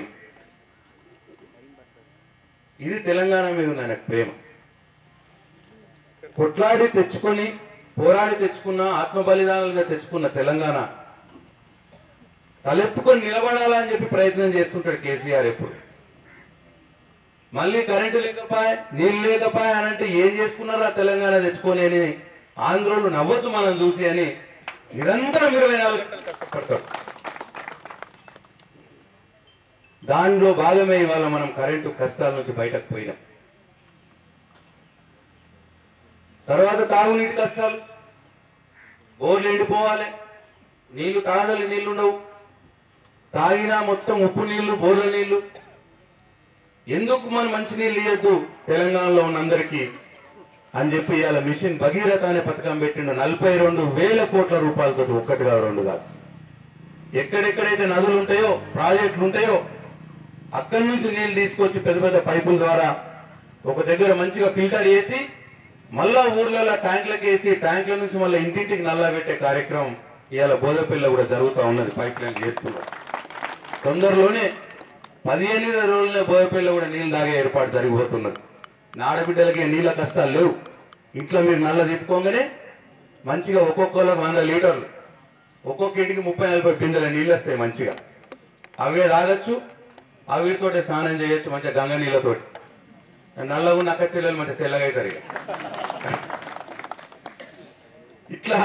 ఇది తెలంగాణ మీద ఉన్న ఆయనకు ప్రేమ కొట్లాడి తెచ్చుకొని పోరాడి తెచ్చుకున్న ఆత్మ బలిదానాలుగా తెచ్చుకున్న తెలంగాణ తలెత్తుకొని నిలబడాలని చెప్పి ప్రయత్నం చేస్తుంటాడు కేసీఆర్ ఎప్పుడు మళ్ళీ కరెంటు లేకపోయా నీళ్ళు లేకపోయా అని అంటే ఏం చేసుకున్నారా తెలంగాణ తెచ్చుకొని అని ఆంధ్రోలు నవ్వద్దు మనం చూసి అని నిరంతరం ఇరవై నాలుగు గంటలు కష్టపడతాడు దానిలో భాగమే ఇవాళ మనం కరెంటు కష్టాల నుంచి బయటకు పోయినాం తర్వాత తాగునీటి కష్టాలు బోర్లు ఎండిపోవాలి నీళ్లు తాగలి నీళ్లు ఉండవు తాగినా మొత్తం ఉప్పు నీళ్లు బోర్ల నీళ్లు ఎందుకు మనం మంచి నీళ్ళు ఇవ్వద్దు తెలంగాణలో ఉన్న అందరికీ అని చెప్పి ఇవాళ మిషన్ భగీరథ అనే పథకం పెట్టిండు నలభై రెండు వేల కోట్ల రూపాయలతో ఒక్కటి కాదు రెండు కాదు ఎక్కడెక్కడైతే నదులు ఉంటాయో ప్రాజెక్టులు ఉంటాయో అక్కడి నుంచి నీళ్లు తీసుకొచ్చి పెద్ద పెద్ద పైపుల ద్వారా ఒక దగ్గర మంచిగా ఫిల్టర్ చేసి మళ్ళా ఊర్లలో ట్యాంకులకు వేసి ట్యాంకుల నుంచి మళ్ళీ ఇంటింటికి నల్లా పెట్టే కార్యక్రమం ఇవాళ బోధపిల్ల కూడా జరుగుతూ ఉన్నది పైప్ లైన్ చేస్తున్నారు తొందరలోనే పదిహేను ఇరవై రోజుల్లో బోధపిల్ల కూడా నీళ్లు తాగే ఏర్పాటు జరిగిపోతున్నది నాడబిడ్డలకి నీళ్ళ కష్టాలు లేవు ఇంట్లో మీరు నల్ల తిప్పుకోగానే మంచిగా ఒక్కొక్కరికి వంద లీటర్లు ఒక్కొక్క ఇంటికి ముప్పై నలభై బిందెల నీళ్ళు వస్తాయి మంచిగా అవే తాగొచ్చు అవితోటి స్నానం చేయొచ్చు మంచిగా గంగ నీళ్ళతోటి నల్లగా ఉన్న అక్క చెల్లెలు మంచిగా తెల్లగా అవుతారు ఇక ఇట్లా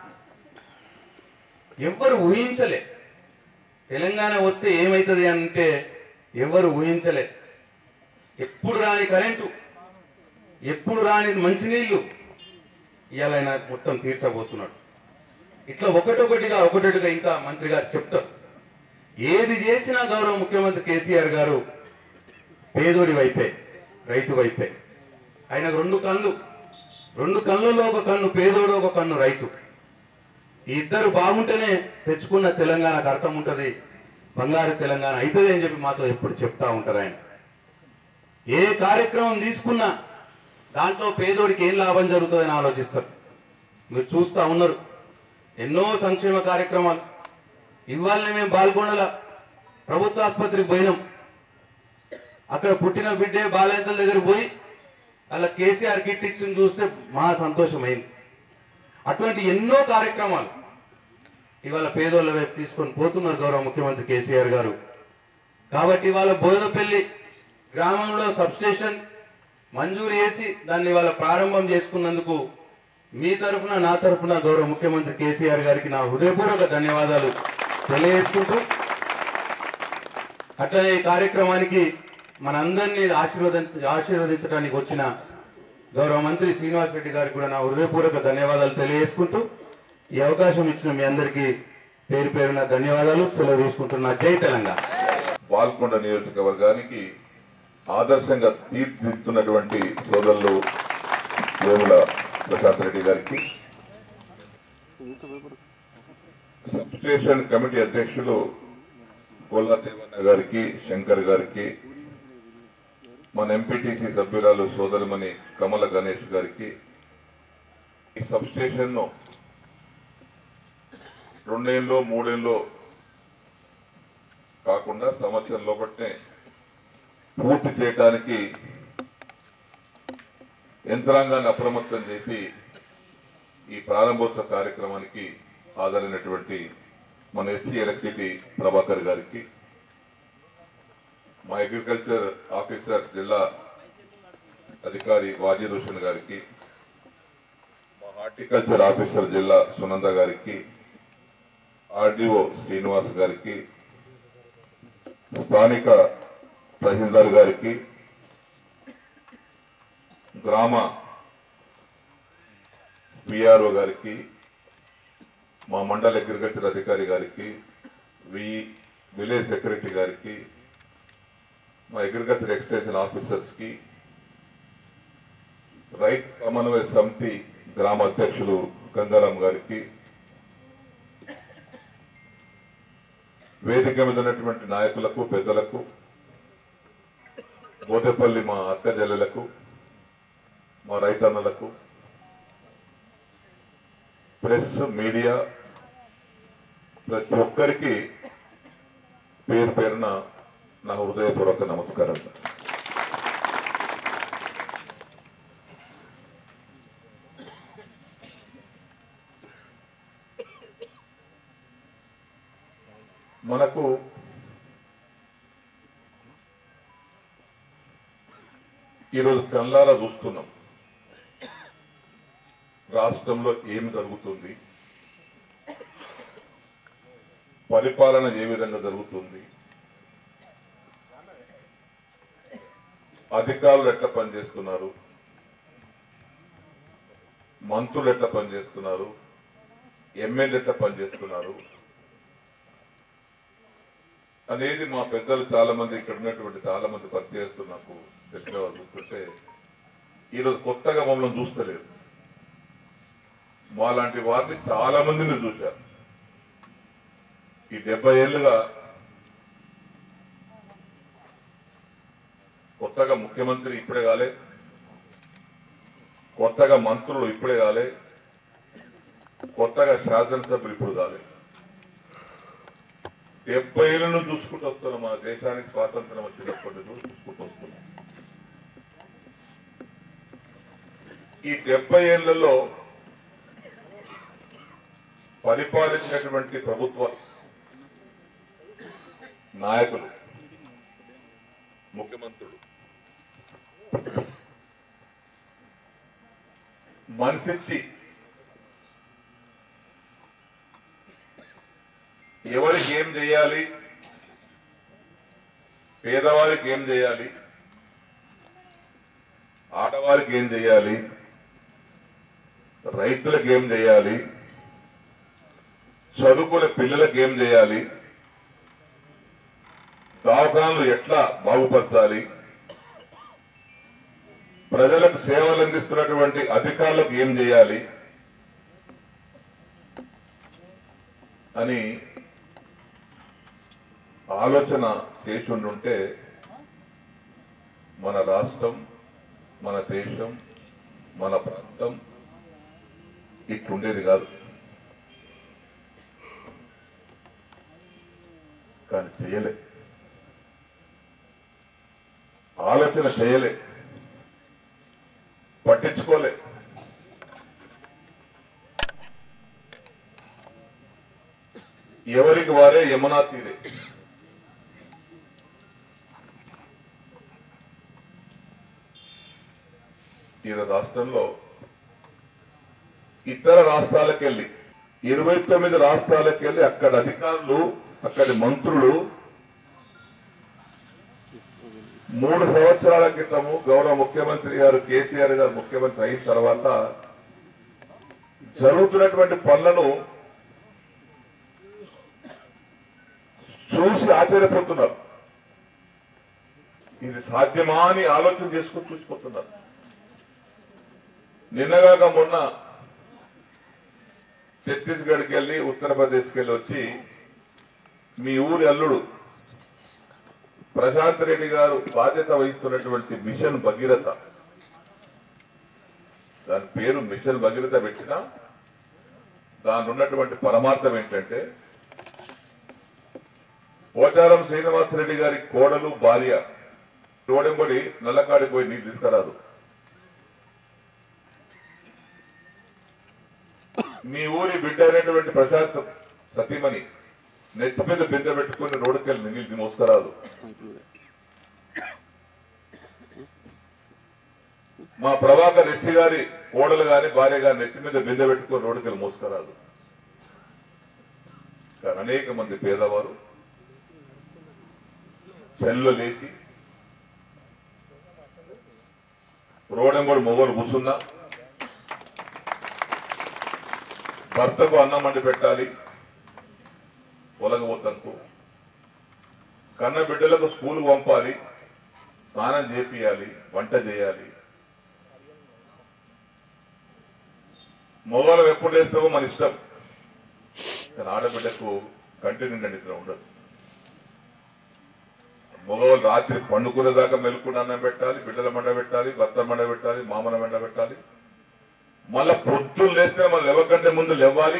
ఎవ్వరు ఊహించలే తెలంగాణ వస్తే ఏమవుతుంది అంటే ఎవరు ఊహించలే ఎప్పుడు రాని కరెంటు ఎప్పుడు రాని మంచినీళ్లు ఇవాళ ఆయన మొత్తం తీర్చబోతున్నాడు ఇట్లా ఒకటొకటిగా ఒకటొకటిగా ఇంకా మంత్రి గారు చెప్తారు ఏది చేసినా గౌరవ ముఖ్యమంత్రి కేసీఆర్ గారు పేదోడి వైపే రైతు వైపే ఆయనకు రెండు కళ్ళు రెండు కళ్ళల్లో ఒక కన్ను పేదోడు ఒక కన్ను రైతు ఈ ఇద్దరు బాగుంటేనే తెచ్చుకున్న తెలంగాణకు అర్థం ఉంటుంది బంగారు తెలంగాణ అవుతుంది అని చెప్పి మాతో ఎప్పుడు చెప్తా ఉంటారు ఆయన ఏ కార్యక్రమం తీసుకున్నా దాంట్లో పేదోడికి ఏం లాభం జరుగుతుందని ఆలోచిస్తారు మీరు చూస్తా ఉన్నారు ఎన్నో సంక్షేమ కార్యక్రమాలు ఇవాళనే మేము బాల్కొండల ప్రభుత్వ ఆసుపత్రికి పోయినాం అక్కడ పుట్టిన బిడ్డే బాలయంతల దగ్గర పోయి అలా కేసీఆర్ కిట్ ఇచ్చింది చూస్తే మహా సంతోషమైంది అటువంటి ఎన్నో కార్యక్రమాలు ఇవాళ పేదోళ్ళ వైపు తీసుకొని పోతున్నారు గౌరవ ముఖ్యమంత్రి కేసీఆర్ గారు కాబట్టి ఇవాళ బోధపల్లి గ్రామంలో సబ్స్టేషన్ మంజూరు చేసి దాన్ని ఇవాళ ప్రారంభం చేసుకున్నందుకు మీ తరఫున నా తరఫున గౌరవ ముఖ్యమంత్రి కేసీఆర్ గారికి నా హృదయపూర్వక ధన్యవాదాలు తెలియజేసుకుంటూ అట్లనే ఈ కార్యక్రమానికి మనందరినీ ఆశీర్వదించ ఆశీర్వదించడానికి వచ్చిన గౌరవ మంత్రి శ్రీనివాస్ రెడ్డి గారికి కూడా నా హృదయపూర్వక ధన్యవాదాలు తెలియజేసుకుంటూ ఈ అవకాశం ఇచ్చిన మీ అందరికీ పేరు పేరున ధన్యవాదాలు సెలవు తీసుకుంటున్నా జై తెలంగాణ బాల్కొండ నియోజకవర్గానికి ఆదర్శంగా తీర్చిదిద్దుతున్నటువంటి సోదరులు వేముల ప్రసాద్ రెడ్డి గారికి సబ్స్టేషన్ కమిటీ అధ్యక్షులు గొల్లా దేవన్న గారికి శంకర్ గారికి మన ఎంపీటీసీ సభ్యురాలు సోదరుమణి కమల గణేష్ గారికి ఈ సబ్స్టేషన్ ను రెండేళ్ళు మూడేళ్ళు కాకుండా సంవత్సరం లోపట్నే పూర్తి చేయడానికి యంత్రాంగాన్ని అప్రమత్తం చేసి ఈ ప్రారంభోత్సవ కార్యక్రమానికి హాజరైనటువంటి మన ఎస్సీ ఎలక్ట్రిసిటీ ప్రభాకర్ గారికి మా అగ్రికల్చర్ ఆఫీసర్ జిల్లా అధికారి వాజీ రోషన్ గారికి మా హార్టికల్చర్ ఆఫీసర్ జిల్లా సునంద గారికి ఆర్డీఓ శ్రీనివాస్ గారికి స్థానిక తహసీల్దార్ గారికి గ్రామ పిఆర్ఓ గారికి మా మండల అగ్రికల్చర్ అధికారి గారికి వి విలేజ్ సెక్రటరీ గారికి మా అగ్రికల్చర్ ఎక్స్టెన్షన్ ఆఫీసర్స్ కి రైతు సమన్వయ సమితి గ్రామ అధ్యక్షులు గంగారాం గారికి వేదిక మీద ఉన్నటువంటి నాయకులకు పెద్దలకు బోదెపల్లి మా అక్క జల్లెలకు మా రైతన్నలకు ప్రెస్ మీడియా ప్రతి ఒక్కరికి పేరు పేరున నా హృదయపూర్వక నమస్కారం మనకు ఈరోజు కళ్ళారా చూస్తున్నాం రాష్ట్రంలో ఏమి జరుగుతుంది పరిపాలన ఏ విధంగా జరుగుతుంది అధికారులు ఎట్లా పనిచేస్తున్నారు మంత్రులు ఎట్లా పనిచేస్తున్నారు ఎమ్మెల్యే ఎట్లా పనిచేస్తున్నారు అనేది మా పెద్దలు చాలా మంది ఇక్కడ ఉన్నటువంటి చాలా మంది పరిచయస్తూ నాకు తెలిసిన వాళ్ళు చూస్తుంటే ఈరోజు కొత్తగా మమ్మల్ని చూస్తలేదు మా లాంటి వారిని చాలా మందిని చూశారు ఈ డెబ్బై ఏళ్ళుగా కొత్తగా ముఖ్యమంత్రి ఇప్పుడే కాలే కొత్తగా మంత్రులు ఇప్పుడే కాలే కొత్తగా శాసనసభ్యులు ఇప్పుడు కాలే డెబ్బై ఏళ్ళను చూసుకుంటూ వస్తున్నాం మన దేశానికి స్వాతంత్రం వచ్చినప్పటి నుంచి చూసుకుంటూ వస్తున్నాం ఈ డెబ్బై ఏళ్లలో పరిపాలించినటువంటి ప్రభుత్వ నాయకులు ముఖ్యమంత్రులు మనసిచ్చి ఎవరికి ఏం చేయాలి పేదవారికి ఏం చేయాలి ఆడవారికి ఏం చేయాలి రైతులకు ఏం చేయాలి చదువుకునే పిల్లలకు ఏం చేయాలి దవాఖానలు ఎట్లా బాగుపరచాలి ప్రజలకు సేవలు అందిస్తున్నటువంటి అధికారులకు ఏం చేయాలి అని ఆలోచన చేసి ఉండుంటే మన రాష్ట్రం మన దేశం మన ప్రాంతం ఇట్లుండేది కాదు కానీ చేయలే ఆలోచన చేయలే పట్టించుకోలే ఎవరికి వారే యమునా తీరే ఈ రాష్ట్రంలో ఇతర రాష్ట్రాలకు వెళ్ళి ఇరవై తొమ్మిది రాష్ట్రాలకు వెళ్ళి అక్కడ అధికారులు అక్కడి మంత్రులు మూడు సంవత్సరాల క్రితము గౌరవ ముఖ్యమంత్రి గారు కేసీఆర్ గారు ముఖ్యమంత్రి అయిన తర్వాత జరుగుతున్నటువంటి పనులను చూసి ఆశ్చర్యపోతున్నారు ఇది సాధ్యమా అని ఆలోచన చేసుకుని చూసిపోతున్నారు నిన్నగాక మొన్న ఛత్తీస్గఢ్కి వెళ్ళి ఉత్తరప్రదేశ్కి వెళ్ళి వచ్చి మీ ఊరి అల్లుడు ప్రశాంత్ రెడ్డి గారు బాధ్యత వహిస్తున్నటువంటి మిషన్ భగీరథ దాని పేరు మిషన్ భగీరథ పెట్టిన దాని ఉన్నటువంటి పరమార్థం ఏంటంటే పోచారం శ్రీనివాసరెడ్డి గారి కోడలు భార్య తోడెంబడి నల్లకాడికి పోయి నీళ్ళు తీసుకురాదు మీ ఊరి బిడ్డ అయినటువంటి ప్రశాంత్ సతీమణి నెత్తి మీద బిందె పెట్టుకుని రోడ్డుకెళ్ళి నీళ్ళు మోసుకురాదు మా ప్రభాకర్ ఎస్సీ గారి కోడలు గాని భార్య గారి నెత్తి మీద బిందె పెట్టుకుని రోడ్డుకెళ్ళి మోసుకురాదు కానీ అనేక మంది పేదవారు చెల్లు లేచి రోడెంబడి మొగలు కూర్చున్నా భర్తకు అన్నం వండి పెట్టాలి పొలగబోతనుకో కన్న బిడ్డలకు స్కూల్ పంపాలి స్నానం చేపియాలి వంట చేయాలి మొగలు ఎప్పుడు వేస్తామో మన ఇష్టం కానీ ఆడబిడ్డకు కంటి నిండా నిద్ర ఉండదు మగవాళ్ళు రాత్రి పండుకునే దాకా మెలుకుని అన్నం పెట్టాలి బిడ్డల మండ పెట్టాలి భర్త మండ పెట్టాలి మామల మండ పెట్టాలి మళ్ళా పొద్దున్న లేస్తే మనం లేవకంటే ముందు లేవాలి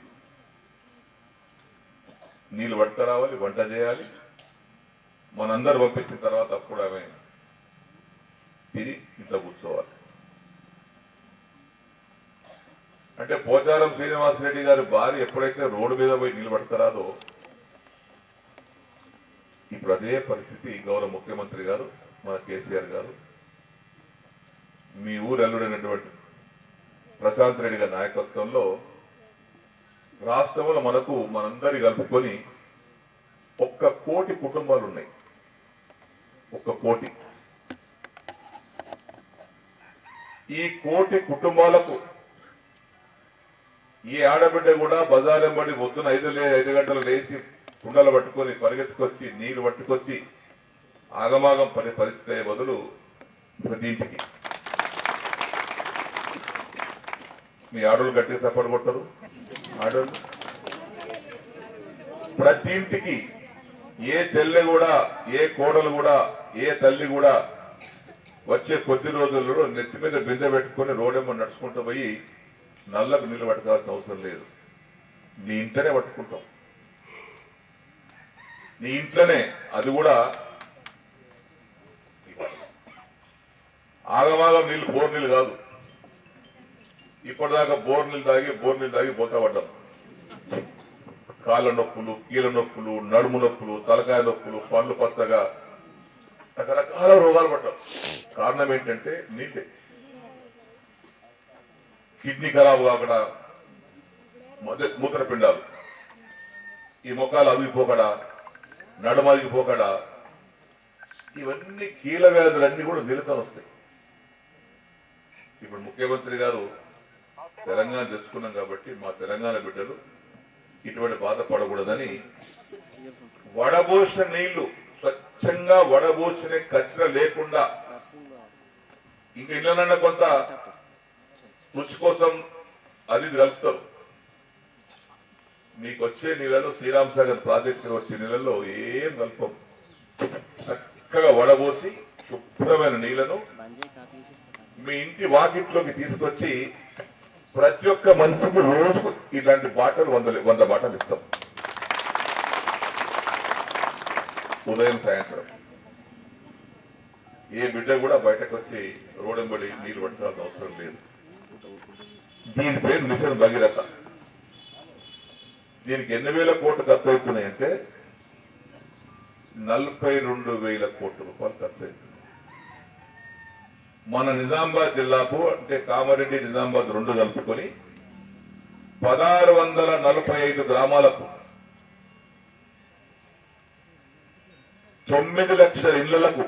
నీళ్ళు పట్టుకు రావాలి వంట చేయాలి మనందరు పంపించిన తర్వాత అప్పుడు ఆమె తిరిగి ఇంట్లో కూర్చోవాలి అంటే పోచారం శ్రీనివాసరెడ్డి గారి భార్య ఎప్పుడైతే రోడ్డు మీద పోయి నిలబడతారాదో ఇప్పుడు అదే పరిస్థితి గౌరవ ముఖ్యమంత్రి గారు మన కేసీఆర్ గారు మీ ఊరు అల్లుడైనటువంటి ప్రశాంత్ రెడ్డి గారి నాయకత్వంలో రాష్ట్రంలో మనకు మనందరి కలుపుకొని ఒక్క కోటి కుటుంబాలు ఉన్నాయి ఒక్క కోటి ఈ కోటి కుటుంబాలకు ఈ ఆడబిడ్డ కూడా బజారెంబడి పొద్దున ఐదు లే ఐదు గంటలు లేచి కుండలు పట్టుకొని పరిగెత్తుకొచ్చి నీళ్లు పట్టుకొచ్చి ఆగమాగం పని పరిస్థితి అయ్యే బదులు ప్రతి ఇంటికి మీ ఆడోళ్ళు గట్టి సపోర్ట్ కొట్టరు ఆడోళ్ళు ప్రతి ఇంటికి ఏ చెల్లె కూడా ఏ కోడలు కూడా ఏ తల్లి కూడా వచ్చే కొద్ది రోజుల్లో నెత్తి మీద బిందె పెట్టుకొని రోడేమో నడుచుకుంటూ పోయి నల్లకు నీళ్ళు పట్టుకోవాల్సిన అవసరం లేదు నీ ఇంట్లోనే పట్టుకుంటాం నీ ఇంట్లోనే అది కూడా ఆగమాగం నీళ్ళు బోర్ నీళ్ళు కాదు ఇప్పటిదాకా బోర్ నీళ్ళు తాగి బోర్ నీళ్ళు తాగి పోతా పడ్డాం కాళ్ళ నొప్పులు కీళ్ళ నొప్పులు నడుము నొప్పులు తలకాయ నొప్పులు పండ్లు పచ్చగా రకరకాల రోగాలు పడ్డాం కారణం ఏంటంటే నీళ్ళే కిడ్నీ ఖరాబ్ కాకుండా మొద- మూత్రపిండాలు ఈ మొక్కలు అవిగిపోకడా నడుమలిగిపోకడా ఇవన్నీ కీల వ్యాధులన్నీ కూడా నిలుతూ వస్తాయి ఇప్పుడు ముఖ్యమంత్రి గారు తెలంగాణ తెచ్చుకున్నాం కాబట్టి మా తెలంగాణ బిడ్డలు ఇటువంటి బాధపడకూడదని వడబోసిన నీళ్లు స్వచ్ఛంగా వడబోసిన కచ్చర లేకుండా ఇంకా ఇళ్ళనన్నా కొంత రుచి కోసం అది ఇది కలుపుతారు మీకు వచ్చే నీళ్ళలో శ్రీరామ్ సాగర్ ప్రాజెక్టు వచ్చే నీళ్ళలో ఏం కలపం చక్కగా వడబోసి శుభ్రమైన నీళ్లను మీ ఇంటి వాకిట్లోకి తీసుకొచ్చి ప్రతి ఒక్క మనిషికి రోజుకు ఇలాంటి బాటలు వంద వంద బాటలు ఇస్తాం ఉదయం సాయంత్రం ఏ బిడ్డ కూడా బయటకు వచ్చి రోడెంబడి నీళ్లు పట్టాల్సిన అవసరం లేదు దీని పేరు మిషన్ భగీరథ దీనికి ఎన్ని వేల కోట్లు ఖర్చు అవుతున్నాయంటే నలభై రెండు వేల కోట్ల రూపాయలు ఖర్చు అవుతుంది మన నిజామాబాద్ జిల్లాకు అంటే కామారెడ్డి నిజామాబాద్ రెండు కలుపుకొని పదహారు వందల నలభై ఐదు గ్రామాలకు తొమ్మిది లక్షల ఇళ్లకు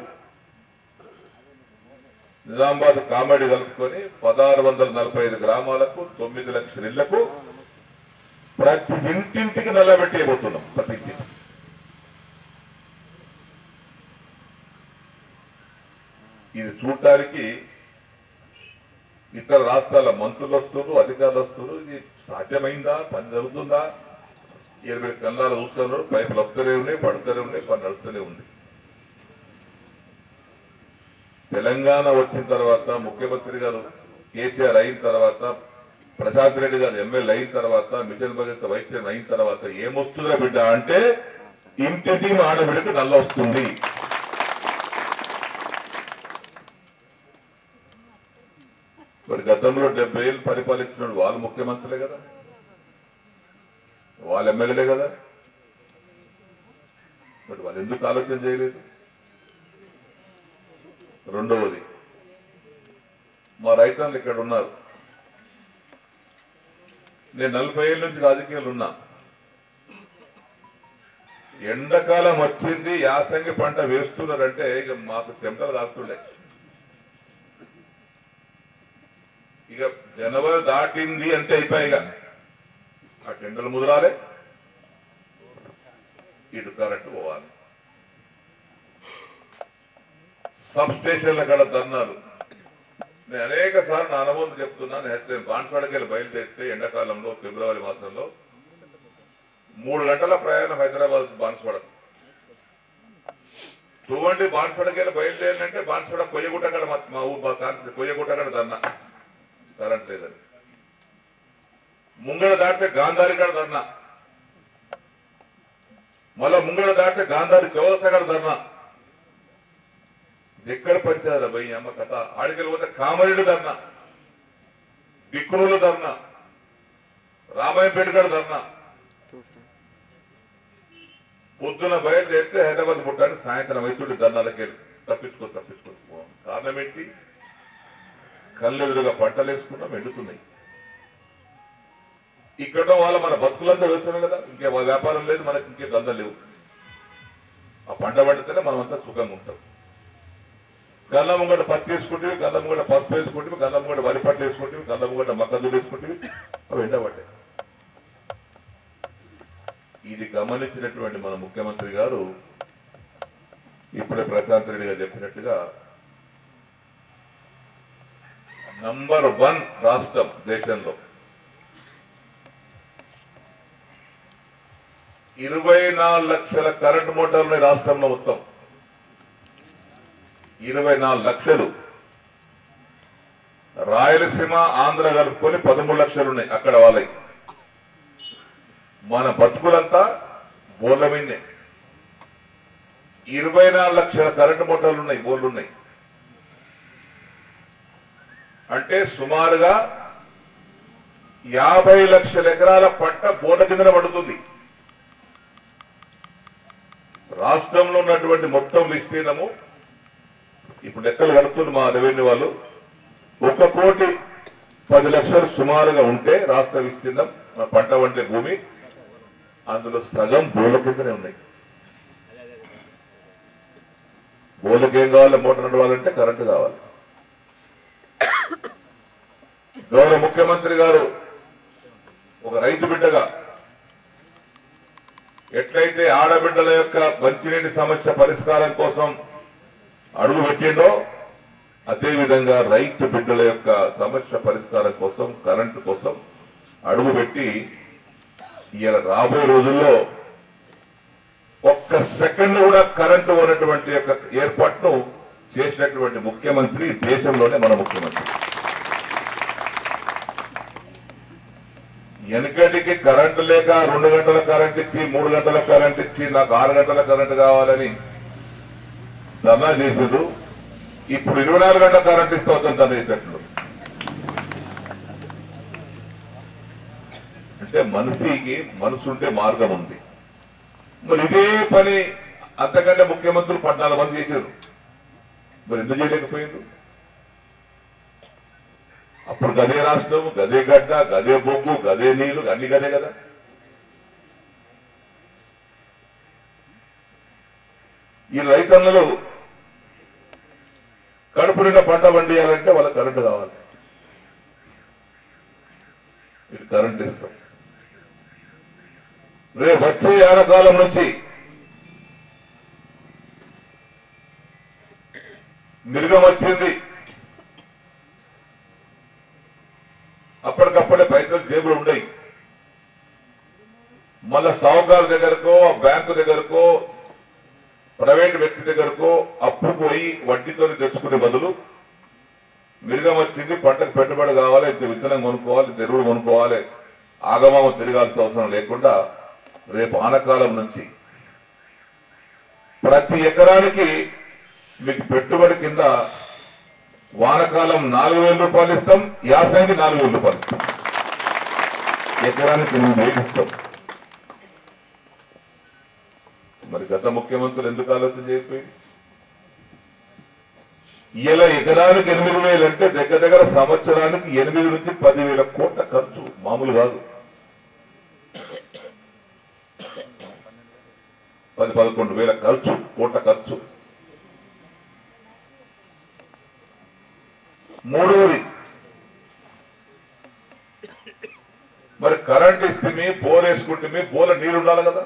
నిజామాబాద్ కామెడీ కలుపుకొని పదహారు వందల నలభై ఐదు గ్రామాలకు తొమ్మిది లక్షల ఇళ్లకు ప్రతి ఇంటింటికి నిలబెట్టేయబోతున్నాం ప్రతి ఇంటికి ఇది చూడటానికి ఇతర రాష్ట్రాల మంత్రులు వస్తున్నారు అధికారులు వస్తున్నారు ఇది సాధ్యమైందా పని జరుగుతుందా ఇరవై కళ్ళాలు చూస్తున్నారు పైపులు వస్తూనే ఉన్నాయి పడుతూనే ఉన్నాయి పని నడుస్తూనే ఉంది తెలంగాణ వచ్చిన తర్వాత ముఖ్యమంత్రి గారు కేసీఆర్ అయిన తర్వాత ప్రశాంత్ రెడ్డి గారు ఎమ్మెల్యే అయిన తర్వాత మిషన్ భగత్ వైద్యం అయిన తర్వాత ఏమొస్తుందా బిడ్డ అంటే ఇంటికి ఆడబిడ్డకు నల్ల వస్తుంది మరి గతంలో డెబ్బై ఏళ్ళు పరిపాలించిన వాళ్ళు ముఖ్యమంత్రులే కదా వాళ్ళ ఎమ్మెల్యేలే కదా మరి వాళ్ళు ఎందుకు ఆలోచన చేయలేదు రెండవది మా రైతన్నులు ఇక్కడ ఉన్నారు నేను నలభై ఏళ్ళ నుంచి రాజకీయాలు ఉన్నా ఎండాకాలం వచ్చింది యాసంగి పంట వేస్తున్నారంటే ఇక మాకు చెమటలు కాస్తుండే ఇక జనవరి దాటింది అంటే అయిపోయి ఇక ఆ టెండలు ముదరాలే ఇటు కరెంటు పోవాలి సబ్ స్టేషన్ల కాడ ధర్నాలు నేను అనేక సార్లు నా అనుభవం చెప్తున్నాను నేను బాన్స్వాడకి వెళ్ళి బయలుదేరితే ఎండాకాలంలో ఫిబ్రవరి మాసంలో మూడు గంటల ప్రయాణం హైదరాబాద్ బాన్స్వాడ తువ్వండి బాన్స్వాడకి వెళ్ళి బయలుదేరినంటే బాన్స్వాడ కొయ్యగుట్ట కాడ మా- మా ఊరు మా కాన్స్టి కొయ్యగుట్ట కాడ ధర్నా కరెంట్ లేదని ముంగడ దాటితే గాంధారి కాడ ధర్నా మళ్ళా ముంగడ దాటితే గాంధారి చౌరస్తా కాడ ధర్నా ఎక్కడ పంచారా భయ్ అమ్మ కథ ఆడికెళ్ళి పోతే కామరెడ్డి ధర్నా బిక్కునుల ధర్నా రామాయంపేట కాడ ధర్నా పొద్దున బయలుదేరితే హైదరాబాద్ పుట్టాన్ని సాయంత్రం వైద్యుడి ధర్నాలకి వెళ్ళి తప్పించుకో తప్పించుకో కారణం ఏంటి కళ్ళెదురుగా పంటలు వేసుకున్నాం ఎండుతున్నాయి ఇక్కడ వాళ్ళ మన బతుకులంతా వేస్తున్నాం కదా ఇంకే వ్యాపారం లేదు మనకి ఇంకే దందలు లేవు ఆ పంట పండితేనే మనం అంతా సుఖంగా ఉంటాం గల్ల ముంగట పత్తి వేసుకుంటే గల్ల ముంగట పసుపు వేసుకుంటే గల్ల ముంగట వరి పట్టు వేసుకుంటే గల్ల ముంగట మక్కలు వేసుకుంటే అవి ఎండబడ్డాయి ఇది గమనించినటువంటి మన ముఖ్యమంత్రి గారు ఇప్పుడే ప్రశాంత్ రెడ్డి గారు చెప్పినట్టుగా నంబర్ వన్ రాష్ట్రం దేశంలో ఇరవై నాలుగు లక్షల కరెంట్ మోటార్లు ఉన్నాయి రాష్ట్రంలో మొత్తం ఇరవై నాలుగు లక్షలు రాయలసీమ ఆంధ్ర కలుపుకొని పదమూడు లక్షలు ఉన్నాయి అక్కడ వాళ్ళకి మన బతుకులంతా బోర్ల మీదే ఇరవై నాలుగు లక్షల కరెంటు మోటార్లు ఉన్నాయి బోర్లు ఉన్నాయి అంటే సుమారుగా యాభై లక్షల ఎకరాల పంట బోర్ల కిందన పడుతుంది రాష్ట్రంలో ఉన్నటువంటి మొత్తం విస్తీర్ణము ఇప్పుడు లెక్కలు కడుతుంది మా రెవెన్యూ వాళ్ళు ఒక కోటి పది లక్షలు సుమారుగా ఉంటే రాష్ట్ర విస్తీర్ణం మన పంట వంటే భూమి అందులో సగం బోర్ల కిందనే ఉన్నాయి బోర్లకి ఏం కావాలి మోటార్ నడవాలంటే కరెంటు కావాలి గౌరవ ముఖ్యమంత్రి గారు ఒక రైతు బిడ్డగా ఎట్లయితే ఆడబిడ్డల యొక్క మంచినీటి సమస్య పరిష్కారం కోసం అడుగు పెట్టిండో అదేవిధంగా రైతు బిడ్డల యొక్క సమస్య పరిష్కారం కోసం కరెంటు కోసం అడుగుపెట్టి ఇవాళ రాబోయే రోజుల్లో ఒక్క సెకండ్ కూడా కరెంటు ఉన్నటువంటి యొక్క ఏర్పాటును చేసినటువంటి ముఖ్యమంత్రి దేశంలోనే మన ముఖ్యమంత్రి వెనకటికి కరెంటు లేక రెండు గంటల కరెంట్ ఇచ్చి మూడు గంటల కరెంట్ ఇచ్చి నాకు ఆరు గంటల కరెంట్ కావాలని ధర్నా చేసారు ఇప్పుడు ఇరవై నాలుగు గంటల కరెంట్ ఇస్తే వద్దని ధర్నా చేసేట్లు అంటే మనిషికి మనసు ఉంటే మార్గం ఉంది మరి ఇదే పని అంతకంటే ముఖ్యమంత్రులు పద్నాలుగు మంది చేశారు మరి ఎందుకు చేయలేకపోయిండు అప్పుడు గదే రాష్ట్రం గదే గడ్డ గదే బొగ్గు గదే నీళ్లు అన్ని గదే కదా ఈ రైతన్నలు కడుపు నిండా పంట పండియాలంటే వాళ్ళకి కరెంటు కావాలి ఇది కరెంట్ ఇస్తాం రేపు వచ్చే ఏడకాలం నుంచి మిరుగం వచ్చింది అప్పటికప్పుడే పైసలు జేబులు ఉండయి మళ్ళా సావుకారు దగ్గరకో ఆ బ్యాంకు దగ్గరకో ప్రైవేట్ వ్యక్తి దగ్గరకో అప్పు పోయి వడ్డీతో తెచ్చుకునే బదులు మిరుగం వచ్చింది పంటకు పెట్టుబడి కావాలి ఇంత విత్తనం కొనుక్కోవాలి ఇంత ఎరువులు కొనుక్కోవాలి ఆగమామ తిరగాల్సిన అవసరం లేకుండా రేపు ఆనకాలం నుంచి ప్రతి ఎకరానికి మీకు పెట్టుబడి కింద వానకాలం నాలుగు వేల రూపాయలు ఇస్తాం యాసంగి నాలుగు వేల రూపాయలు ఇస్తాం ఎకరానికి ఎనిమిది వేలు ఇస్తాం మరి గత ముఖ్యమంత్రులు ఎందుకు ఆలోచన చేయకపోయి ఇలా ఎకరానికి ఎనిమిది వేలు అంటే దగ్గర దగ్గర సంవత్సరానికి ఎనిమిది నుంచి పదివేల కోట్ల ఖర్చు మామూలు కాదు పది పదకొండు వేల ఖర్చు కోట్ల ఖర్చు మూడవది మరి కరెంట్ ఇస్తే బోర్ వేసుకుంటే బోల నీళ్ళు ఉండాలి కదా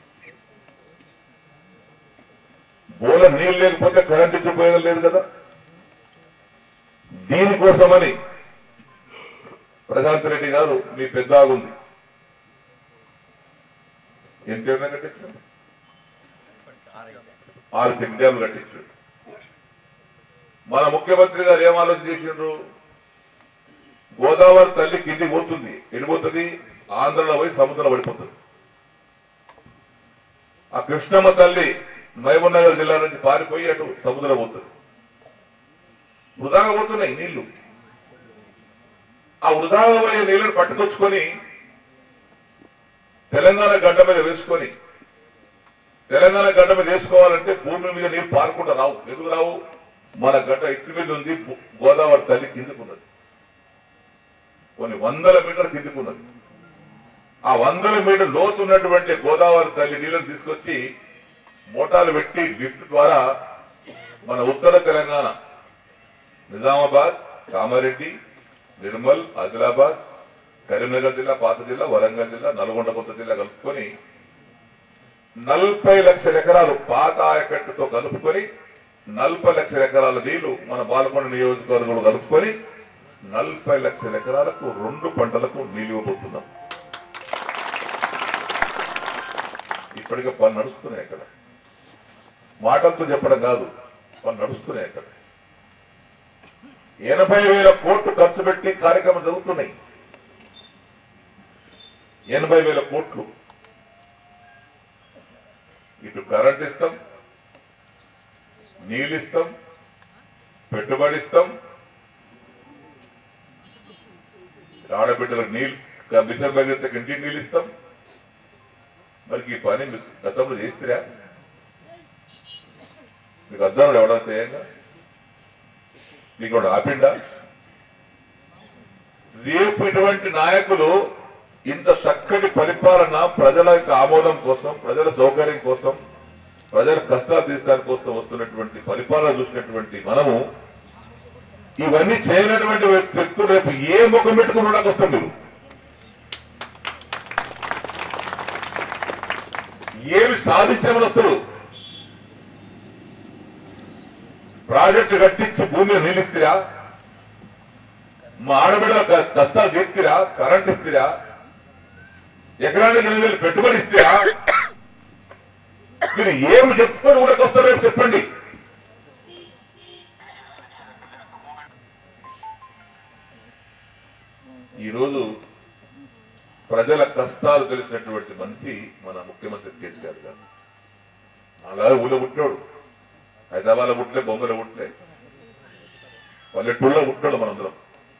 బోల నీళ్ళు లేకపోతే కరెంట్ ఇచ్చే ఉపయోగం లేదు కదా దీనికోసమని ప్రశాంత్ రెడ్డి గారు మీ పెద్ద ఉంది ఎంత కట్టించారు ఆరు చెక్ డ్యామ్లు కట్టించారు మన ముఖ్యమంత్రి గారు ఏం ఆలోచన చేసిండ్రు గోదావరి తల్లి కింది పోతుంది ఎడిపోతుంది ఆంధ్రలో పోయి సముద్రంలో పడిపోతుంది ఆ కృష్ణమ్మ తల్లి మహబూబ్ నగర్ జిల్లా నుంచి పారిపోయి అటు సముద్రం పోతుంది వృధాగా పోతున్నాయి నీళ్లు ఆ వృధాగా పోయే నీళ్లను పట్టుకొచ్చుకొని తెలంగాణ గడ్డ మీద వేసుకొని తెలంగాణ గడ్డ మీద వేసుకోవాలంటే భూమి మీద నీరు పారుకుంటూ రావు ఎందుకు రావు మన గడ్డ ఎత్తి మీద ఉంది గో- గోదావరి తల్లి కిందకున్నది కొన్ని వందల మీటర్ కిందకున్నది ఆ వందల మీటర్ లోతు ఉన్నటువంటి గోదావరి తల్లి నీళ్ళని తీసుకొచ్చి మోటార్లు పెట్టి లిఫ్ట్ ద్వారా మన ఉత్తర తెలంగాణ నిజామాబాద్ కామారెడ్డి నిర్మల్ ఆదిలాబాద్ కరీంనగర్ జిల్లా పాత జిల్లా వరంగల్ జిల్లా నల్గొండ కొత్త జిల్లా కలుపుకొని నలభై లక్షల ఎకరాలు పాత ఆయకట్టుతో కలుపుకొని నలభై లక్షల ఎకరాల నీళ్లు మన బాలకొండ నియోజకవర్గంలో కలుపుకొని నలభై లక్షల ఎకరాలకు రెండు పంటలకు నీళ్లు ఇవ్వబోతున్నాం ఇప్పటికే పని నడుస్తున్నాయి అక్కడ మాటలతో చెప్పడం కాదు పని నడుస్తున్నాయి అక్కడ ఎనభై వేల కోట్లు ఖర్చు పెట్టి కార్యక్రమం జరుగుతున్నాయి ఎనభై వేల కోట్లు ఇటు కరెంట్ ఇస్తాం నీళ్ళు ఇస్తాం పెట్టుబడి ఇస్తాం ఆడబిడ్డలకు నీళ్ళు మిషన్ భగీరథకి ఇంటికి నీళ్ళు ఇస్తాం మరి ఈ పని మీరు గతంలో చేస్తారా మీకు అర్థం ఎవడన్నా చేయంగా మీకు వాడు ఆపిండా రేపు ఇటువంటి నాయకులు ఇంత చక్కటి పరిపాలన ప్రజల యొక్క ఆమోదం కోసం ప్రజల సౌకర్యం కోసం ప్రజల కష్టాలు తీర్చడానికి కోసం వస్తున్నటువంటి పరిపాలన చూసినటువంటి మనము ఇవన్నీ చేయనటువంటి వ్యక్తులు రేపు ఏ ముఖం పెట్టుకుని ఉండడానికి వస్తాం మీరు ఏమి సాధించమని వస్తారు ప్రాజెక్టు కట్టించి భూమి నిలిస్తారా మా ఆడబిడ్డల క- కష్టాలు తీర్తిరా కరెంట్ ఇస్తారా ఎకరానికి ఎనిమిది వేలు పెట్టుబడి ఇస్తారా మీరు ఏమి చెప్పుకొని ఊరకొస్తారో రేపు చెప్పండి ఈరోజు ప్రజల కష్టాలు తెలిసినటువంటి మనిషి మన ముఖ్యమంత్రి కేసీఆర్ గారు అలాగే ఊళ్ళో పుట్టాడు హైదరాబాద్లో పుట్టలే బొమ్మలో పుట్టలే పల్లెటూళ్ళలో పుట్టాడు మనందరం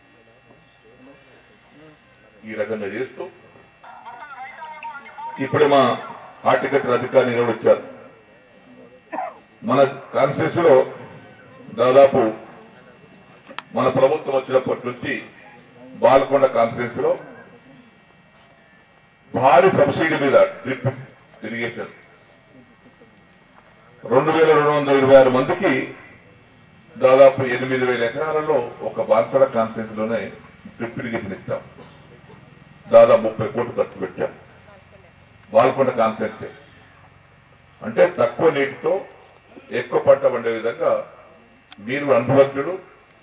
ఈ రకంగా చేస్తూ ఇప్పుడే మా హార్టికల్చర్ అధికారి కూడా వచ్చారు మన కాన్స్టిట్యూన్స్ లో దాదాపు మన ప్రభుత్వం వచ్చినప్పటి నుంచి బాల్కొండ కాన్స్టిట్యూన్స్ లో భారీ సబ్సిడీ మీద డ్రిప్ ఇరిగేషన్ రెండు వేల రెండు వందల ఇరవై ఆరు మందికి దాదాపు ఎనిమిది వేల ఎకరాలలో ఒక బాన్సడ కాన్స్టిట్యూన్స్ లోనే డ్రిప్ ఇరిగేషన్ ఇచ్చాం దాదాపు ముప్పై కోట్లు ఖర్చు పెట్టాం బాల్కొండ కాన్స్టిట్యూన్సీ అంటే తక్కువ నీటితో ఎక్కువ పంట పండే విధంగా మీరు అనుభవజ్ఞుడు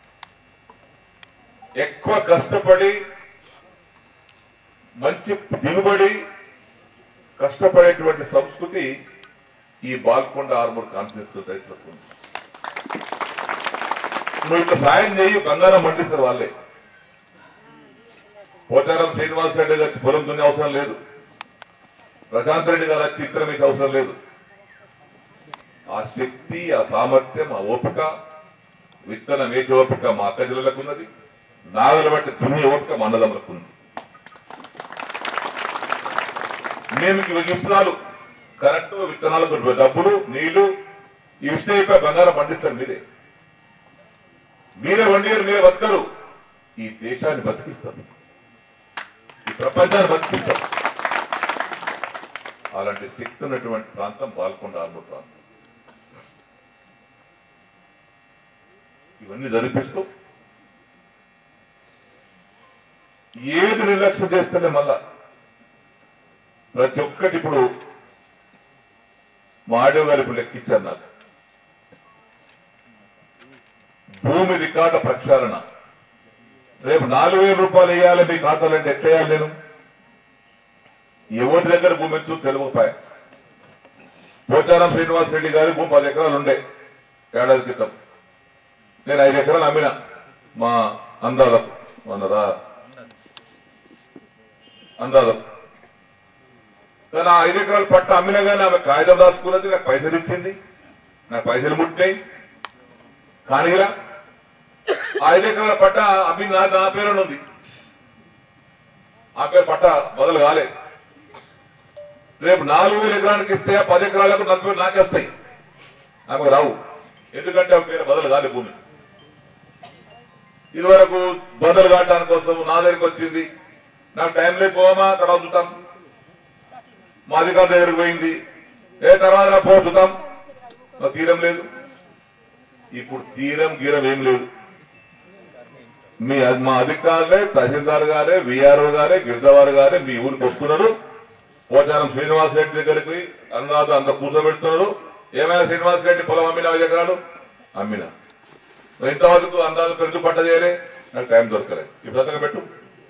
ఎక్కువ కష్టపడి మంచి దిగుబడి కష్టపడేటువంటి సంస్కృతి ఈ బాల్కొండ ఆర్మూర్ కాన్ఫరెన్స్ రైతులకు ఉంది నువ్వు ఇట్లా సాయం చేయి కంగారం మండిస్తారు వాళ్ళే పోచారం శ్రీనివాస్ రెడ్డి గారికి పొలం దున్నే అవసరం లేదు ప్రశాంత్ రెడ్డి గారు వచ్చి ఇక్కడ మీకు అవసరం లేదు ఆ శక్తి ఆ సామర్థ్యం ఆ ఓపిక విత్తనం వేసే ఓపిక మా అక్క జిల్లాలకు ఉన్నది నాగల బట్టి దున్నే ఓపిక మా అన్నదమ్ములకు ఉంది మేము ఈ విత్తనాలు కరెక్ట్ విత్తనాలకు డబ్బులు నీళ్లు ఈ విషయం బంగారం పండిస్తారు మీరే మీరే వండిగారు మీరే బతకరు ఈ దేశాన్ని బతికిస్తారు ఈ ప్రపంచాన్ని బతికిస్తారు అలాంటి శక్తి ఉన్నటువంటి ప్రాంతం పాల్కొండ ఆర్మూర్ ప్రాంతం ఇవన్నీ జరిపిస్తూ ఏది నిర్లక్ష్యం చేస్తేనే మళ్ళా ప్రతి ఒక్కటి ఇప్పుడు మా ఆడియో గారు ఇప్పుడు లెక్కించారు నాకు భూమి రికార్డు ప్రక్షాళన రేపు నాలుగు వేల రూపాయలు వేయాలి మీ ఖాతాలో అంటే ఎట్లా వేయాలి నేను ఎవరి దగ్గర భూమి ఎంతో తెలుగుపాయ పోచారం శ్రీనివాస్ రెడ్డి గారి భూమి పది ఎకరాలు ఉండే ఏడాది క్రితం నేను ఐదు ఎకరాలు అమ్మిన మా అందాలకు మన రా అందాలకు కానీ ఆ ఐదు ఎకరాలు పట్ట అమ్మినా కానీ ఆమె కాగితం రాసుకున్నది నాకు పైసలు ఇచ్చింది నాకు పైసలు ముట్టాయి కానీ ఇలా ఆ ఐదు ఎకరాల పట్ట అమ్మి నా నా పేరు ఉంది ఆ పేరు పట్ట మొదలు కాలే రేపు నాలుగు వేల ఎకరానికి ఇస్తే ఆ పది ఎకరాలకు నలభై వేలు నాకే వస్తాయి నాకు రావు ఎందుకంటే ఆ పేరు బదులు కాలే భూమి ఇదివరకు బదులు కావడానికి కోసం నా దగ్గరికి వచ్చింది నాకు టైం లేకపోమా తర్వాత చూద్దాం మా అధికారుల దగ్గరికి పోయింది ఏ తర్వాత పో చూద్దాం నాకు తీరం లేదు ఇప్పుడు తీరం గీరం ఏం లేదు మీ మా అధికారులే తహసీల్దార్ గారే విఆర్ఓ గారే గిరిజవారు గారే మీ ఊరికి వస్తున్నారు పోచారం శ్రీనివాస్ రెడ్డి దగ్గరికి అనురాధ అంత కూర్చోబెడుతున్నారు ఏమైనా శ్రీనివాస్ రెడ్డి పొలం అమ్మిన ఐదు ఎకరాలు అమ్మినా మరి ఇంతవరకు అందాలు పెరుగు పట్ట చేయలే నాకు టైం దొరకలేదు ఇప్పుడు సంతకం పెట్టు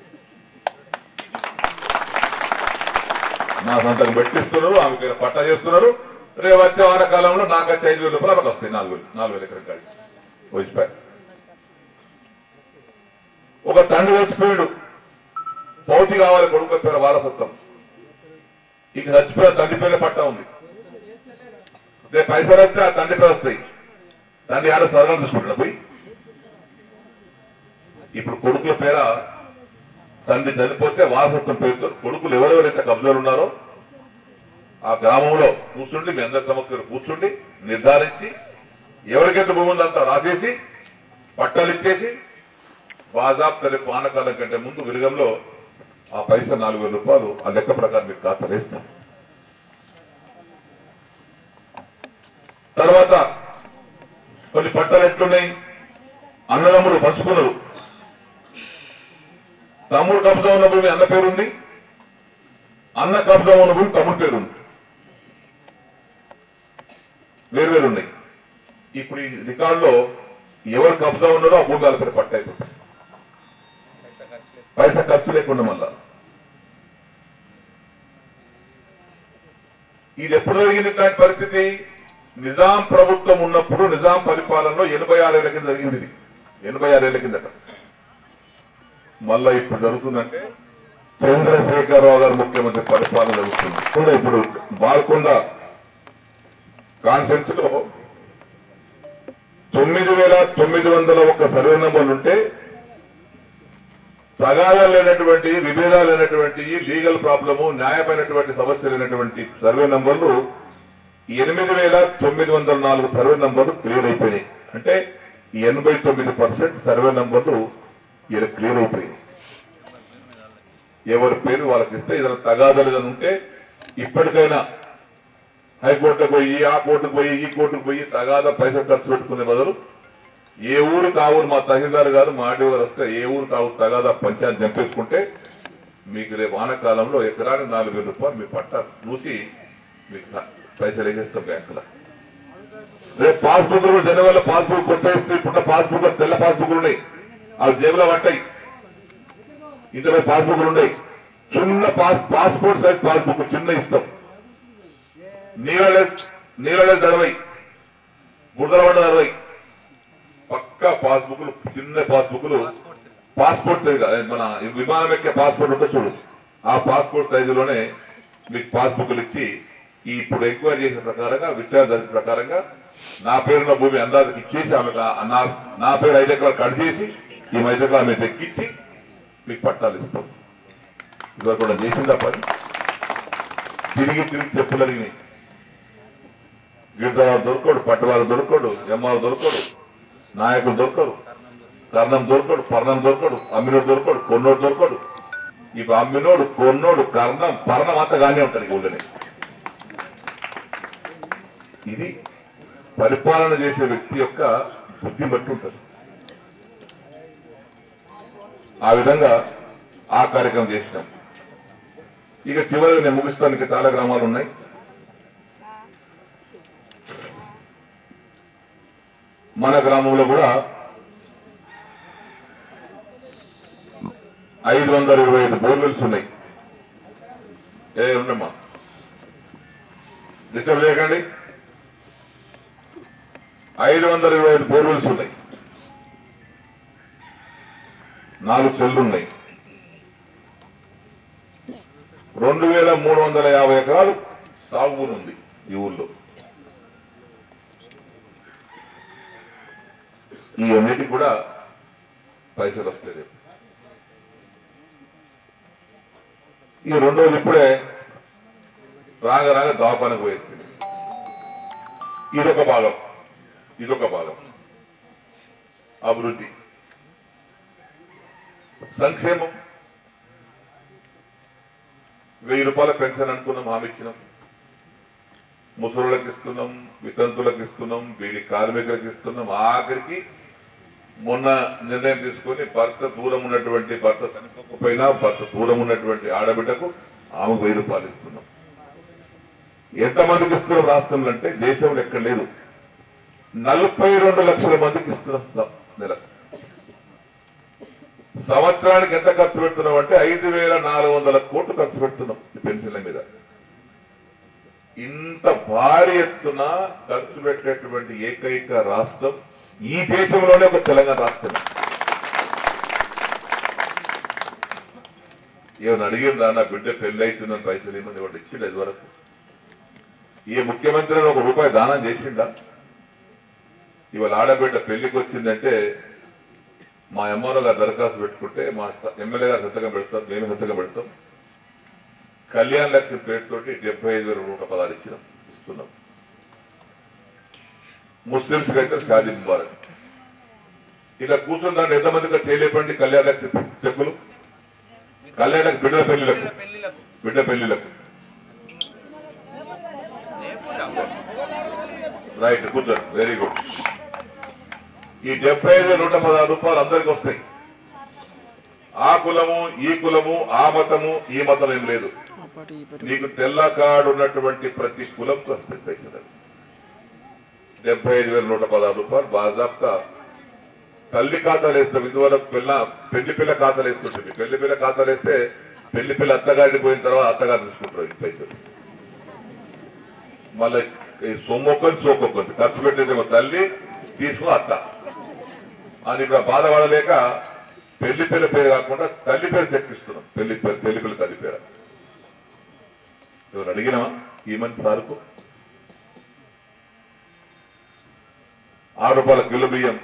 నా సంతకం పెట్టిస్తున్నారు ఆమె పేరు పట్ట చేస్తున్నారు రేపు వచ్చే వానకాలంలో నాకు వచ్చే ఐదు వేల రూపాయలు ఆమెకు వస్తాయి నాలుగు వేలు నాలుగు వేల ఎకరం కాడి వచ్చిపోయి ఒక తండ్రి చచ్చిపోయాడు పౌతి కావాలి కొడుకు పేరు వారసత్వం ఇక చచ్చిపోయిన తండ్రి పేరు పట్ట ఉంది రేపు పైసలు వస్తే ఆ తండ్రి పేరు వస్తాయి తండ్రి ఆడ సదనం చూసుకుంటున్నా పోయి ఇప్పుడు కొడుకుల పేర తండ్రి చనిపోతే వారసత్వం పేరుతో కొడుకులు ఎవరెవరైతే కబ్జాలు ఉన్నారో ఆ గ్రామంలో కూర్చుండి మీ అందరి సమక్షంలో కూర్చుండి నిర్ధారించి ఎవరికైతే భూమి ఉందో అంతా రాసేసి పట్టాలు ఇచ్చేసి బాజాబ్ రేపు ఆనకాలం కంటే ముందు విలుగంలో ఆ పైసా నాలుగు వేల రూపాయలు ఆ లెక్క ప్రకారం మీకు ఖాతాలు వేస్తాం తర్వాత కొన్ని పట్టాలు ఎట్లున్నాయి అన్నదమ్ములు పంచుకున్నారు తమ్ముడు కబ్జా ఉన్న భూమి అన్న పేరుంది అన్న కబ్జా ఉన్న భూమి తమ్ముడు పేరుంది వేరు వేరు ఉన్నాయి ఇప్పుడు ఈ రికార్డులో ఎవరు కబ్జా ఉన్నారో ఆ భూమి వాళ్ళ పేరు పట్ట అయిపోతుంది పైసా ఖర్చు లేకుండా మళ్ళా ఇది ఎప్పుడు జరిగింది ఇట్లాంటి పరిస్థితి నిజాం ప్రభుత్వం ఉన్నప్పుడు నిజాం పరిపాలనలో ఎనభై ఆరేళ్ల కింద జరిగింది ఇది ఎనభై ఆరేళ్ల కిందట మళ్ళా ఇప్పుడు జరుగుతుందంటే చంద్రశేఖరరావు గారు ముఖ్యమంత్రి పరిపాలన జరుగుతుంది కూడా ఇప్పుడు బాల్కొండ కాన్ఫరెన్స్ లో తొమ్మిది వేల తొమ్మిది వందల ఒక్క సర్వే నంబర్లు ఉంటే తగాదాలు లేనటువంటి విభేదాలు లేనటువంటి లీగల్ ప్రాబ్లము న్యాయమైనటువంటి సమస్య లేనటువంటి సర్వే నంబర్లు ఎనిమిది వేల తొమ్మిది వందల నాలుగు సర్వే నంబర్లు క్లియర్ అయిపోయినాయి అంటే ఎనభై తొమ్మిది పర్సెంట్ సర్వే నంబర్లు ఇలా క్లియర్ అయిపోయినాయి ఎవరి పేరు వాళ్ళకి ఇస్తే ఏదైనా తగాదాలు ఏదైనా ఉంటే ఇప్పటికైనా హైకోర్టుకు పోయి ఆ కోర్టుకు పోయి ఈ కోర్టుకు పోయి తగాదా పైసలు ఖర్చు పెట్టుకునే బదులు ఏ ఊరు కావురు మా తహసీల్దార్ గారు మా ఆర్డీ గారు వస్తే ఏ ఊరు కావు తగాదా పంచాయతీ చంపేసుకుంటే మీకు రేపు వానకాలంలో ఎకరానికి నాలుగు వేల రూపాయలు మీ పట్ట చూసి మీకు పైసలు వేసేస్తాం బ్యాంకులో రేపు పాస్బుక్ కూడా జనవరిలో పాస్బుక్ కొట్టేస్తే ఇప్పుడు పాస్బుక్ తెల్ల పాస్బుక్ ఉన్నాయి అవి జేబులో పట్టాయి ఇందులో పాస్బుక్లు ఉన్నాయి చిన్న పాస్ పాస్పోర్ట్ సైజ్ పాస్బుక్ చిన్న ఇస్తాం నీళ్ళ నీళ్ళ అరవై బుడదలబండ అరవై పక్కా పాస్బుక్లు చిన్న పాస్బుక్లు పాస్పోర్ట్ సైజ్ అదే మన విమానం ఎక్కే పాస్పోర్ట్ ఉంటే చూడు ఆ పాస్పోర్ట్ సైజులోనే మీకు పాస్బుక్లు ఇచ్చి ఈ ఇప్పుడు ఎంక్వైరీ చేసిన ప్రకారంగా విచారణ జరిగిన ప్రకారంగా నా పేరున్న భూమి అందాజుకి ఇచ్చేసి ఆమెకు ఆ- నా నా పేరు ఐదు ఎకరాలు కట్ చేసి ఈ ఐదు ఎకరాలు ఆమె దక్కించి మీకు పట్టాలు ఇస్తాం ఇదివరకు కూడా చేసిందా పని తిరిగి తిరిగి చెప్పులని గిరిజవారు దొరకడు పట్టువారు దొరకడు ఎమ్మారు దొరకడు నాయకులు దొరకడు కర్ణం దొరకడు పర్ణం దొరకడు అమ్మినోడు దొరకడు కొన్నోడు దొరకడు ఇవి అమ్మినోడు కొన్నోడు కర్ణం పర్ణం అంతా గానే ఉంటాడు ఈ ఊళ్ళని ఇది పరిపాలన చేసే వ్యక్తి యొక్క బుద్ధి బట్టి ఉంటుంది ఆ విధంగా ఆ కార్యక్రమం చేసినాం ఇక చివరిగా నేను ముగిస్తానికి చాలా గ్రామాలు ఉన్నాయి మన గ్రామంలో కూడా ఐదు వందల ఇరవై ఐదు బోర్వెల్స్ ఉన్నాయి ఏ ఉండమ్మా డిస్టర్బ్ చేయకండి ఐదు వందల ఇరవై ఐదు బోర్వెల్స్ ఉన్నాయి నాలుగు చెల్లు ఉన్నాయి రెండు వేల మూడు వందల యాభై ఎకరాలు సాగు భూమి ఉంది ఈ ఊళ్ళో ఈ అన్నిటికి కూడా పైసలు వస్తాయి ఈ రెండు రోజులు ఇప్పుడే రాగా రాగా దవాఖానకు పోయేస్తుంది ఇదొక భాగం ఇదొక భాగం అభివృద్ధి సంక్షేమం వెయ్యి రూపాయల పెన్షన్ అనుకున్నాం హామీ ఇచ్చినాం ముసలులకు ఇస్తున్నాం వితంతులకు ఇస్తున్నాం వీడి కార్మికులకు ఇస్తున్నాం ఆఖరికి మొన్న నిర్ణయం తీసుకొని భర్త దూరం ఉన్నటువంటి భర్త చనిపోకపోయినా భర్త దూరం ఉన్నటువంటి ఆడబిడ్డకు ఆమె వెయ్యి రూపాయలు ఇస్తున్నాం ఎంతమందికి ఇస్తున్నాం రాష్ట్రంలో అంటే దేశంలో ఎక్కడ లేదు నలభై రెండు లక్షల మందికి ఇస్తున్నాం నెలకు సంవత్సరానికి ఎంత ఖర్చు పెడుతున్నాం అంటే ఐదు వేల నాలుగు వందల కోట్లు ఖర్చు పెడుతున్నాం ఈ పెన్షన్ల మీద ఇంత భారీ ఎత్తున ఖర్చు పెట్టేటువంటి ఏకైక రాష్ట్రం ఈ దేశంలోనే ఒక తెలంగాణ రాష్ట్రం ఏమైనా అడిగిందా నా బిడ్డ పెళ్లి అవుతుందని పైసలు ఏమని వాడు ఇచ్చిండు ఇది వరకు ఈ ముఖ్యమంత్రి ఒక రూపాయి దానం చేసిండా ఇవాళ ఆడబిడ్డ పెళ్లికి వచ్చిందంటే మా ఎంఆర్ఓ గారు దరఖాస్తు పెట్టుకుంటే మా ఎమ్మెల్యే గారు సంతకం పెడతాం మేము సంతకం పెడతాం కళ్యాణ్ లక్ష్మి పేరుతోటి డెబ్బై ఐదు వేల నూట పదాలు ఇచ్చినాం ఇస్తున్నాం ముస్లింస్ అయితే షాదీ ముబారక్ ఇలా కూర్చున్న దాన్ని ఎంతమందిగా చేయలేపండి కళ్యాణ లక్ష్మి చెక్కులు కళ్యాణ లక్ష్మి బిడ్డల పెళ్లిలకు పెళ్లిలకు బిడ్డ పెళ్లిలకు రైట్ కూర్చోండి వెరీ గుడ్ ఈ డెబ్బై ఐదు నూట పదహారు రూపాయలు అందరికి వస్తాయి ఆ కులము ఈ కులము ఆ మతము ఈ మతం ఏం లేదు నీకు తెల్ల కార్డు ఉన్నటువంటి ప్రతి కులంకి వస్తాయి పైసలు డెబ్బై ఐదు వేల నూట పదహారు రూపాయలు బాజాబ్తా తల్లి ఖాతాలు వేస్తాం ఇదివరకు పిల్ల పెళ్లి పిల్ల ఖాతాలు వేస్తుంటుంది పెళ్లి పిల్ల ఖాతాలు వేస్తే పెళ్లి పిల్ల అత్తగారికి పోయిన తర్వాత అత్తగారు తీసుకుంటారు ఈ పైసలు మళ్ళీ ఈ సొమ్మొక్కని సోకొక్కని ఖర్చు పెట్టేదేమో తల్లి తీసుకో అత్త అని ఇప్పుడు ఆ బాధపడలేక పెళ్లి పిల్ల పేరు కాకుండా తల్లి పేరు చెప్పిస్తున్నాం పెళ్లి పేరు పెళ్లి పిల్ల తల్లి పేరు ఎవరు అడిగినామా ఈ మంత్ సార్కు ఆరు రూపాయల కిలో బియ్యం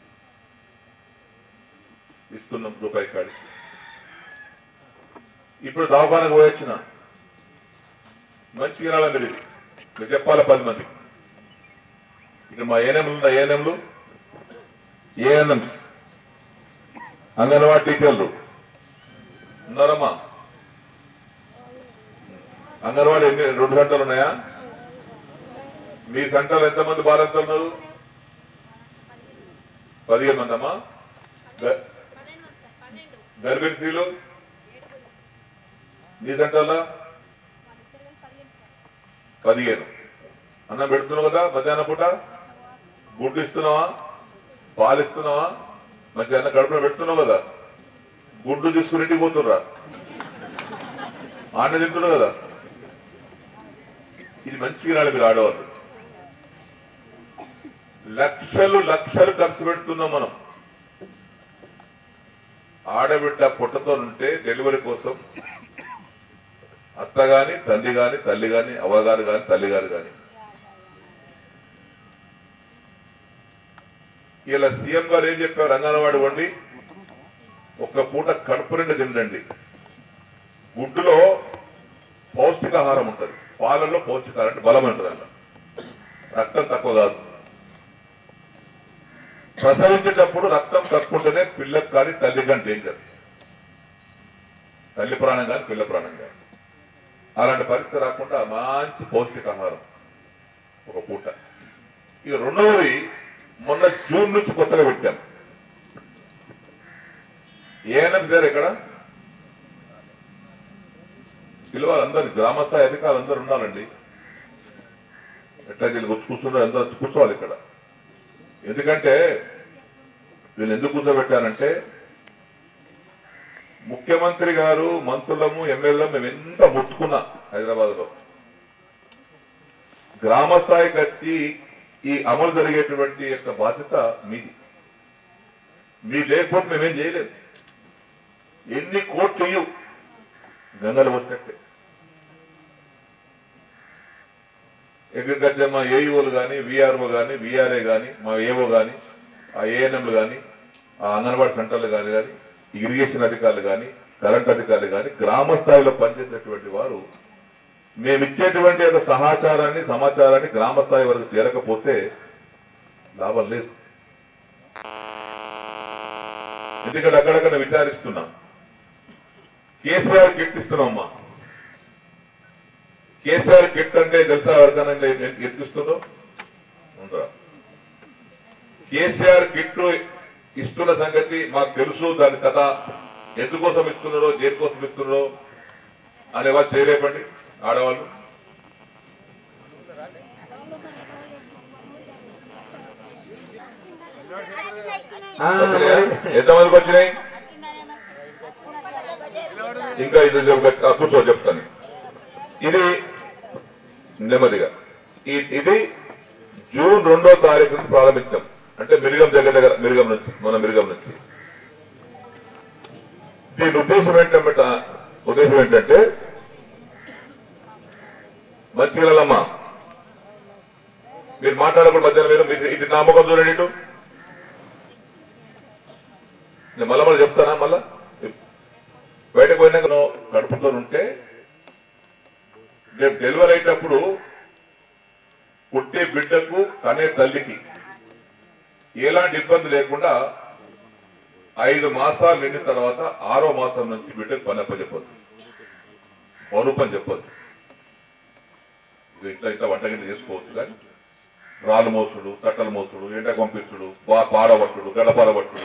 ఇస్తున్నాం రూపాయి కాడి ఇప్పుడు దవాఖానకు పోయొచ్చిన మంచి వినాలని మీరు మీరు చెప్పాలి పది మంది ఇక్కడ మా ఏఎన్ఎంలు ఉన్న ఏఎన్ఎంలు ఏఎన్ఎం అంగన్వాడీ టీచర్లు ఉన్నారమ్మా అంగన్వాడీ ఎన్ని రెండు గంటలు ఉన్నాయా మీ సెంటర్లో ఎంతమంది బాలింతలు ఉన్నారు పదిహేను మంది అమ్మా గ- గర్భిణీ స్త్రీలు నీ సెంటర్లో పదిహేను అన్నం పెడుతున్నావు కదా మధ్యాహ్నం పూట గుడ్డు ఇస్తున్నావా పాలు ఇస్తున్నావా మంచి అన్న కడుపులో పెడుతున్నావు కదా గుడ్డు తీసుకుని ఇంటికి పోతుర్రా ఆడ తింటున్నావు కదా ఇది మంచి వినాలి మీరు ఆడవాళ్ళు లక్షలు లక్షలు ఖర్చు పెడుతున్నాం మనం ఆడబిడ్డ పుట్టతో ఉంటే డెలివరీ కోసం అత్త గాని తండ్రి గాని తల్లి గాని అవ్వగారు గాని తల్లి గారు గాని ఇలా సీఎం గారు ఏం చెప్పారు అంగన్వాడి వండి ఒక్క పూట కడుపు నిండా తినండి గుడ్డులో పౌష్టికాహారం ఉంటుంది పాలలో పౌష్టికాహారం అంటే బలం ఉంటుంది అన్న రక్తం తక్కువ కాదు ప్రసవించేటప్పుడు రక్తం తక్కువ ఉంటేనే పిల్లకు కానీ తల్లి కానీ డేంజర్ తల్లి ప్రాణం కానీ పిల్ల ప్రాణం కానీ అలాంటి పరిస్థితి రాకుండా మంచి పౌష్టికాహారం ఒక పూట ఇక రెండవది మొన్న జూన్ నుంచి కొత్తగా పెట్టాం ఏఎన్ఎం గారు ఇక్కడ పిలవాలి అందరు గ్రామస్థాయి అధికారులు అందరు ఉండాలండి ఎట్లా వీళ్ళు వచ్చి కూర్చున్నారు అందరూ వచ్చి కూర్చోవాలి ఇక్కడ ఎందుకంటే వీళ్ళు ఎందుకు కూర్చోబెట్టారంటే ముఖ్యమంత్రి గారు మంత్రులము ఎమ్మెల్యేలు మేము ఎంత ముట్టుకున్నా హైదరాబాద్ లో గ్రామ స్థాయికి వచ్చి ఈ అమలు జరిగేటువంటి యొక్క బాధ్యత మీది మీరు లేకపోతే మేమేం చేయలేదు ఎన్ని కోట్లు చెయ్యు గంగలు వచ్చినట్టే అగ్రికల్చర్ మా ఏఈఓలు కానీ విఆర్ఓ కానీ విఆర్ఏ కానీ మా ఏఓ కానీ ఆ ఏఎన్ఎంలు కానీ ఆ అంగన్వాడీ సెంటర్లు కానీ కానీ ఇరిగేషన్ అధికారులు కానీ కరెంట్ అధికారులు కానీ గ్రామ స్థాయిలో పనిచేసేటువంటి వారు మేము ఇచ్చేటువంటి ఒక సమాచారాన్ని సమాచారాన్ని గ్రామ స్థాయి వరకు చేరకపోతే లాభం లేదు ఎందుకంటే అక్కడక్కడ విచారిస్తున్నాం కేసీఆర్ కిట్ ఇస్తున్నామమ్మా కేసీఆర్ కిట్ అంటే తెలుసా ఎవరికైనా ఎత్తిస్తుందో ఉందా కేసీఆర్ కిట్ ఇస్తున్న సంగతి మాకు తెలుసు దాని కథ ఎందుకోసం ఇస్తున్నారో దేనికోసం ఇస్తున్నారో అనేవాళ్ళు చేయలేపండి ఆడవాళ్ళు వచ్చినాయా? ఎంతమందికి వచ్చినాయి ఇంకా ఇది చెప్- ఆ, కూర్చో చెప్తాను ఇది నెమ్మదిగా ఈ- ఇది జూన్ రెండో తారీఖు నుంచి ప్రారంభించాం అంటే మిరిగం దగ్గర దగ్గర మిరిగం నుంచి మన మిరిగం నుంచి దీని ఉద్దేశం ఏంటంటే ఉద్దేశం ఏంటంటే మంచిగా మీరు మాట్లాడకుండా మధ్యాహ్నం మీరు మీరు ఇటు నా ముఖం చూడండి ఇటు నేను మళ్ళా మళ్ళీ చెప్తానా మళ్ళా బయటకు పోయినాక నువ్వు కడుపుతో ఉంటే రేపు డెలివరీ అయ్యేటప్పుడు పుట్టే బిడ్డకు కనే తల్లికి ఎలాంటి ఇబ్బంది లేకుండా ఐదు మాసాలు నిండిన తర్వాత ఆరో మాసం నుంచి బిడ్డకు పని అప్పచెప్పొద్దు పనుపు అని చెప్పొద్దు ఇది ఇట్లా ఇట్లా వంటగంట చేసుకోవచ్చు కానీ రాళ్ళు మోసుడు తట్టలు మోసుడు ఎండ పంపించుడు బా- పాడబట్టుడు గడపారబట్టుడు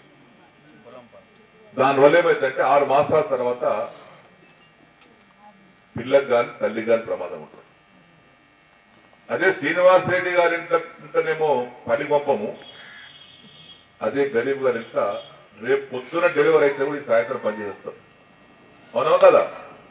దానివల్ల ఏమైందంటే ఆరు మాసాల తర్వాత పిల్లకు కానీ తల్లికి కానీ ప్రమాదం ఉంటుంది అదే శ్రీనివాస్ రెడ్డి గారి ఇంట ఇంటనేమో పని గొప్పము అదే గరీబ్ గారి ఇంట రేపు పొద్దున డెలివరీ అయితే కూడా ఈ సాయంత్రం పనిచేస్తాం అవునా కదా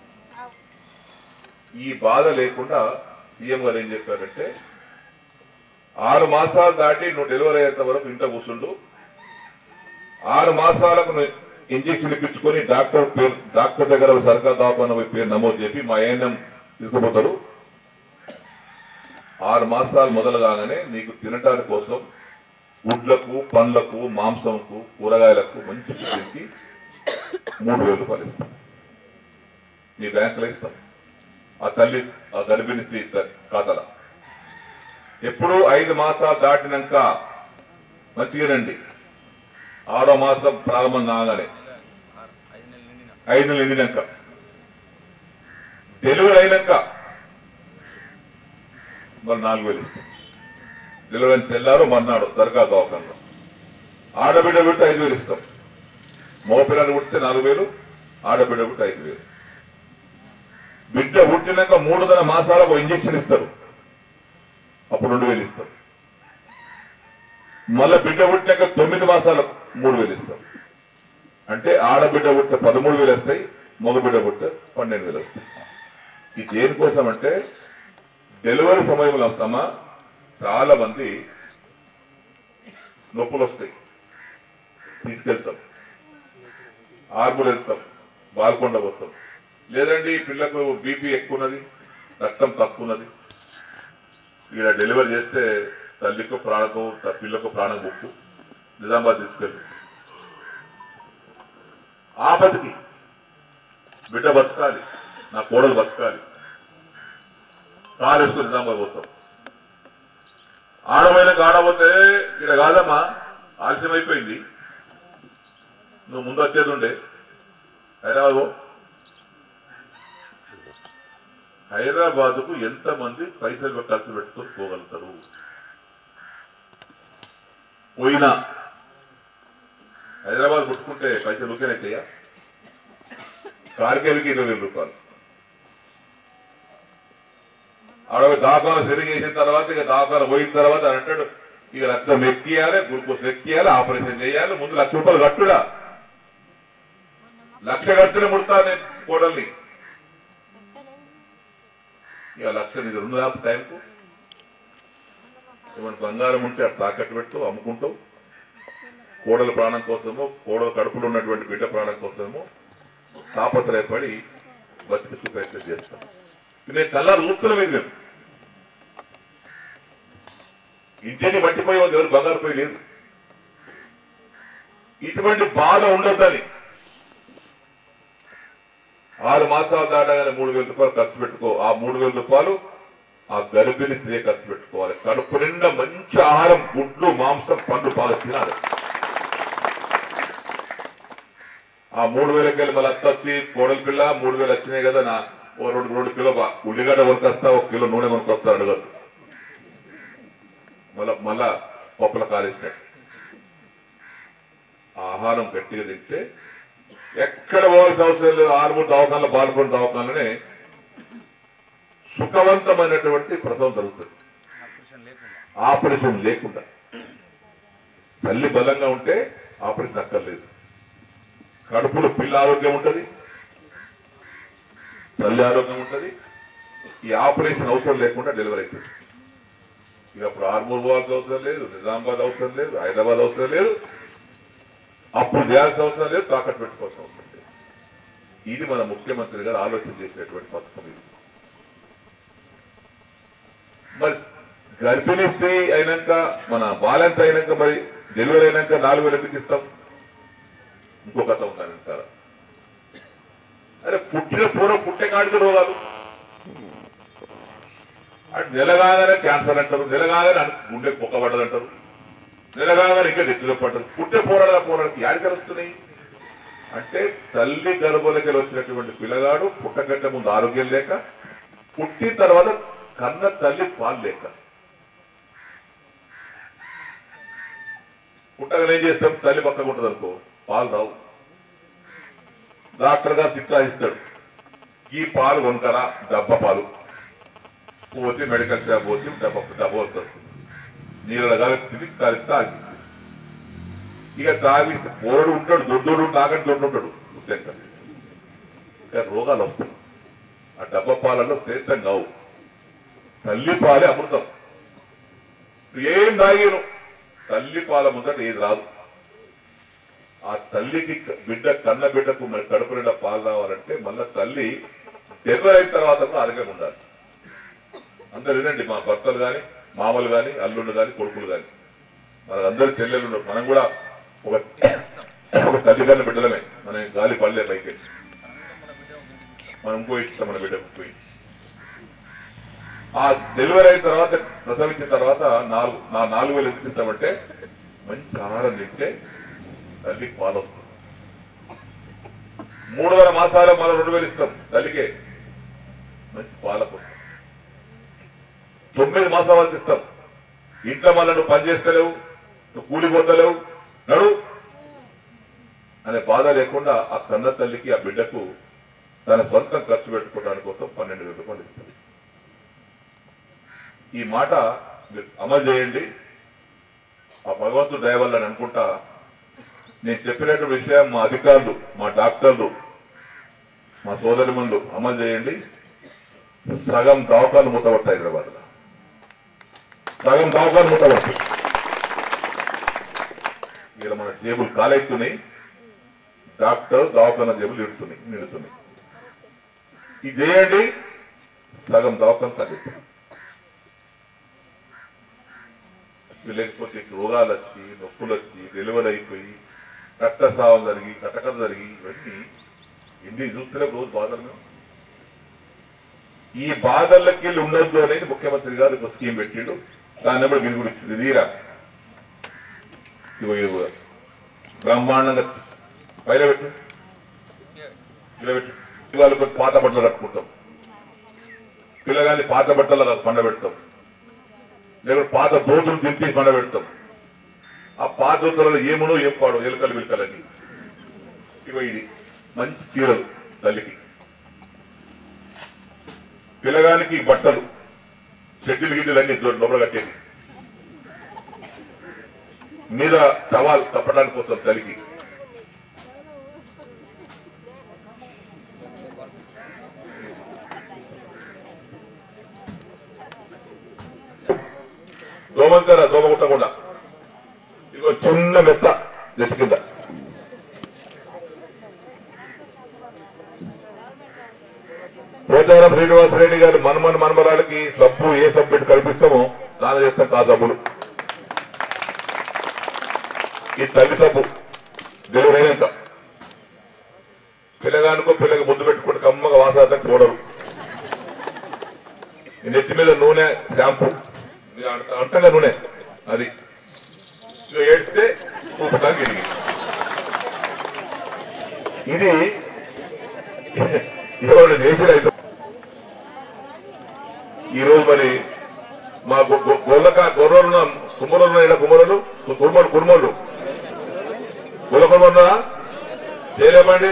ఈ బాధ లేకుండా సీఎం గారు ఏం చెప్పారంటే ఆరు మాసాలు దాటి నువ్వు డెలివరీ అయ్యేంత వరకు ఇంట కూర్చుండు ఆరు మాసాలకు నువ్వు ఇంజక్షన్ ఇప్పించుకొని డాక్టర్ పేరు డాక్టర్ దగ్గర సర్కార్ దవాఖాన పోయి పేరు నమోదు చేసి మా ఏఎన్ఎం తీసుకుపోతారు ఆరు మాసాలు మొదలు కాగానే నీకు తినటానికి కోసం గుడ్లకు పండ్లకు మాంసంకు కూరగాయలకు మంచి తిండి మూడు వేల రూపాయలు ఇస్తాం మీ బ్యాంకులో ఇస్తాం ఆ తల్లి ఆ గర్భిణి స్త్రీ త- ఖాతాల ఎప్పుడు ఐదు మాసాలు దాటినాక మంచిగానండి ఆరో మాసం ప్రారంభం కాగానే ఐదు నెలలు నిండినాక డెలివరీ అయినాక మరి నాలుగు వేలు ఇస్తాం డెలివరీ అయిన తెల్లారు మర్నాడు దర్గా దవాఖానలో ఆడబిడ్డ పెడితే ఐదు వేలు ఇస్తాం మగపిల్లని పుట్టితే నాలుగు వేలు ఆడబిడ్డ పుట్టితే ఐదు వేలు బిడ్డ పుట్టినాక మూడున్నర మాసాలకు ఒక ఇంజక్షన్ ఇస్తారు అప్పుడు రెండు వేలు ఇస్తారు మళ్ళా బిడ్డ పుట్టినాక తొమ్మిది మాసాలకు మూడు వేలు ఇస్తారు అంటే ఆడబిడ్డ పుట్టిన పదమూడు వేలు వస్తాయి మగ బిడ్డ పుట్టిన పన్నెండు వేలు వస్తాయి ఇది దేనికోసం అంటే డెలివరీ సమయంలో అమ్మా చాలా మంది నొప్పులు వస్తాయి తీసుకెళ్తాం ఆర్మూలు వెళ్తాం బాల్కొండ పోతాం లేదండి ఈ పిల్లకు బీపీ ఎక్కువ ఉన్నది రక్తం తక్కువ ఉన్నది ఇక్కడ డెలివరీ చేస్తే తల్లికి ప్రాణకు త- పిల్లకు ప్రాణం బుక్కు నిజామాబాద్ తీసుకెళ్ళి ఆపదికి బిడ్డ బతకాలి నా కోడలు బతకాలి కారు వేసుకుని నిజామాబాద్ పోతాం ఆడమైన ఆడపోతే ఇక్కడ కాదమ్మా ఆలస్యం అయిపోయింది నువ్వు ముందు వచ్చేది ఉండే హైదరాబాద్ పో. హైదరాబాద్ కు ఎంత మంది పైసలు ఖర్చు పెట్టుకొని పోగలుగుతారు పోయినా హైదరాబాద్ పుట్టుకుంటే పైసలు ఊకేనైతాయా కార్కెల్కి ఇరవై వేల రూపాయలు ఆడ దాఖాన సరిగ్గా చేసిన తర్వాత ఇక దాఖాన పోయిన తర్వాత ఆయన అంటాడు ఇక రక్తం ఎక్కియాలి గ్లూకోజ్ ఎక్కియాలి ఆపరేషన్ చేయాలి ముందు లక్ష రూపాయలు కట్టుడా లక్ష కడితేనే ముడతా నేను కోడల్ని ఇక లక్ష నీకు రెండు దాపు టైంకు ఏమైనా బంగారం ఉంటే అట్లా తాకట్టు పెడుతూ అమ్ముకుంటావు కోడల ప్రాణం కోసమో కోడల కడుపులో ఉన్నటువంటి బిడ్డ ప్రాణం కోసమో తాపత్రయపడి బతికిస్తూ ప్రయత్నం చేస్తాం నేను కల్లారు చూస్తున్నాం ఇది మేము ఇంటిని మట్టిపోయి ఉంది ఎవరు బంగారు పోయి లేదు ఇటువంటి బాధ ఉండొద్దని ఆరు మాసాలు దాటగానే మూడు వేల రూపాయలు ఖర్చు పెట్టుకో ఆ మూడు వేల రూపాయలు ఆ గర్భిణి స్త్రీ ఖర్చు పెట్టుకోవాలి కడుపు నిండా మంచి ఆహారం గుడ్లు మాంసం పండు బాగా తినాలి ఆ మూడు వేలకి వెళ్ళి మళ్ళీ అత్త వచ్చి కోడలి పిల్ల మూడు వేలు వచ్చినాయి కదా నా ఓ రెండు రెండు కిలో బా- ఉల్లిగడ్డ కొనుకొస్తా ఒక కిలో నూనె కొనుకొస్తా అడగదు మళ్ళా మళ్ళా పప్పుల కాలేసినట్టు ఆహారం గట్టిగా తింటే ఎక్కడ పోవాల్సిన అవసరం లేదు ఆరుమూడు దవాఖానలో బాల్పడిన దవాఖాననే సుఖవంతమైనటువంటి ప్రసవం జరుగుతుంది ఆపరేషన్ లేకుండా తల్లి బలంగా ఉంటే ఆపరేషన్ అక్కర్లేదు కడుపులో పిల్ల ఆరోగ్యం ఉంటది తల్లి ఆరోగ్యం ఉంటది ఈ ఆపరేషన్ అవసరం లేకుండా డెలివరీ అవుతుంది ఇక అప్పుడు ఆర్మూర్ పోవాల్సిన అవసరం లేదు నిజామాబాద్ అవసరం లేదు హైదరాబాద్ అవసరం లేదు అప్పుడు చేయాల్సిన అవసరం లేదు తాకట్టు పెట్టుకోవాల్సిన అవసరం లేదు ఇది మన ముఖ్యమంత్రి గారు ఆలోచన చేసినటువంటి పథకం ఇది మరి గర్భిణీ స్త్రీ అయినాక మన బాలెంత అయినాక మరి డెలివరీ అయినాక నాలుగు వేలు ఎందుకు ఇస్తాం ఇంకో కథ ఉందని అంటారా అరే పుట్టిన పూర్వం పుట్టే కాడికి రోగాలు అంటే నెల కాగానే క్యాన్సర్ అంటారు నెల కాగానే అను- గుండె పొక్కబడ్డది అంటారు నెల కాగానే ఇంకా నెత్తిలో పడ్డది పుట్టే పోరాడ పోరాడికి యాడికి వస్తున్నాయి అంటే తల్లి గర్భంలోకి వచ్చినటువంటి పిల్లగాడు పుట్టకంటే ముందు ఆరోగ్యం లేక పుట్టిన తర్వాత కన్న తల్లి పాలు లేక పుట్టగానే ఏం చేస్తాం తల్లి పక్కన ఉంటుంది అనుకో పాలు రావు డాక్టర్ గారు తిట్లా ఇస్తాడు ఈ పాలు కొనుకరా డబ్బ పాలు పోతే మెడికల్ షాప్ పోతే డబ్బా డబ్బా వస్తుంది నీళ్ళ కలిపి కలిపి తాగి ఇక తాగి పోరడు ఉంటాడు దొడ్డోడు తాగని దొడ్డు ఉంటాడు ముఖ్యంగా ఇక రోగాలు వస్తాయి ఆ డబ్బా పాలలో శ్రేష్టం కావు తల్లి పాలే అమృతం ఏం తాగాను తల్లి పాల ముందట ఏది రాదు ఆ తల్లికి బిడ్డ కన్న బిడ్డకు మరి కడుపు నిండా పాలు రావాలంటే మళ్ళా తల్లి డెలివరీ అయిన తర్వాత కూడా ఆరోగ్యంగా ఉండాలి అందరు వినండి మా భర్తలు కానీ మామలు కానీ అల్లుళ్ళు కానీ కొడుకులు కానీ మన అందరు చెల్లెలు ఉన్నారు మనం కూడా ఒక ఒక తల్లిదండ్రుల బిడ్డలమే మనం గాలి పల్లె పైకి మనం ఇంకో ఇస్తాం మన బిడ్డకు పోయి ఆ డెలివరీ అయిన తర్వాత ప్రసవించిన తర్వాత నాలుగు నా నాలుగు వేలు ఎందుకు ఇస్తామంటే మంచి ఆహారం తింటే తల్లికి పాలు వస్తుంది మూడు వేల మాసాలు మళ్ళీ రెండు వేలు ఇస్తాం తల్లికే మంచి పాలకు వస్తుంది. తొమ్మిది మాసాల వరకు ఇస్తాం ఇంట్లో మళ్ళీ నువ్వు పని చేస్తలేవు నువ్వు కూలిపోతలేవు నడు అనే బాధ లేకుండా ఆ కన్న తల్లికి ఆ బిడ్డకు తన సొంతం ఖర్చు పెట్టుకోవడానికి కోసం పన్నెండు వేల రూపాయలు ఇస్తుంది ఈ మాట మీరు అమలు చేయండి ఆ భగవంతుడు దయ వల్ల అని అనుకుంటా నేను చెప్పినట్టు విషయం మా అధికారులు మా డాక్టర్లు మా సోదరిమణులు అమలు చేయండి సగం దవాఖాలు మూతపడతాయి హైదరాబాద్ లో సగం దవాఖాలు మూతపడతాయి ఇలా మన జేబులు కాలెత్తున్నాయి డాక్టర్ దవాఖాన జేబులు ఇడుతున్నాయి నిడుతున్నాయి ఇది చేయండి సగం దవాఖాన తగ్గిస్తాయి లేకపోతే రోగాలు వచ్చి నొప్పులు వచ్చి డెలివరీ అయిపోయి రక్తస్రావం జరిగి కటకట జరిగి ఇవన్నీ ఎన్ని చూస్తేనే రోజు బాధలు మేము. ఈ బాధలకి వెళ్ళి ఉండొద్దు అనేది ముఖ్యమంత్రి గారు ఒక స్కీమ్ పెట్టిండు దాని నెంబర్ గిరి గురించి ఇదిరా ఇగో ఇదిగో బ్రహ్మాండంగా పైన పెట్టు ఇలా పెట్టు ఇవాళ కొన్ని పాత బట్టలు కట్టుకుంటాం పిల్లగాని పాత బట్టలు పండబెడతాం లేకపోతే పాత దోతులు దింపి పండబెడతాం ఆ పాత దోతులలో ఏమునో ఏం పాడు ఎలుకలు విలుకలని ఇగో ఇది మంచి చీరలు తల్లికి పిల్లగానికి బట్టలు షెడ్యూల్ గిడ్డలు అన్ని లోపల కట్టేది మీద టవాల్ కప్పడానికి కోసం తల్లికి దోమంతారా దోమ కుట్టకుండా ఇగో చిన్న మెత్త చెట్టు కింద పోచారం శ్రీనివాసరెడ్డి గారు మనమన్ మనమరాలకి సబ్బు ఏ సబ్బు పెట్టి కల్పిస్తామో దాని చేస్తాం కా సబ్బులు ఈ తల్లి సబ్బు డెలివరీ అయినాక పిల్లగానికో పిల్లకి ముద్దు పెట్టుకుంటే కమ్మగా వాసన చూడరు ఈ నెత్తి మీద నూనె షాంపూ ఇది అంట- అంటగా నూనె అది ఇక ఏడ్స్తే ఊపటానికి తిరిగి ఇది ఎవరు చేసిన అయితే ఈ రోజు మరి మా గొ- గొ- గొల్లక గొర్రెలు కుమ్మరులు ఉన్నాయి కుమ్మరులు కుర్మలు కుర్మలు గొల్ల కుర్మరున్నా చేయలేమండి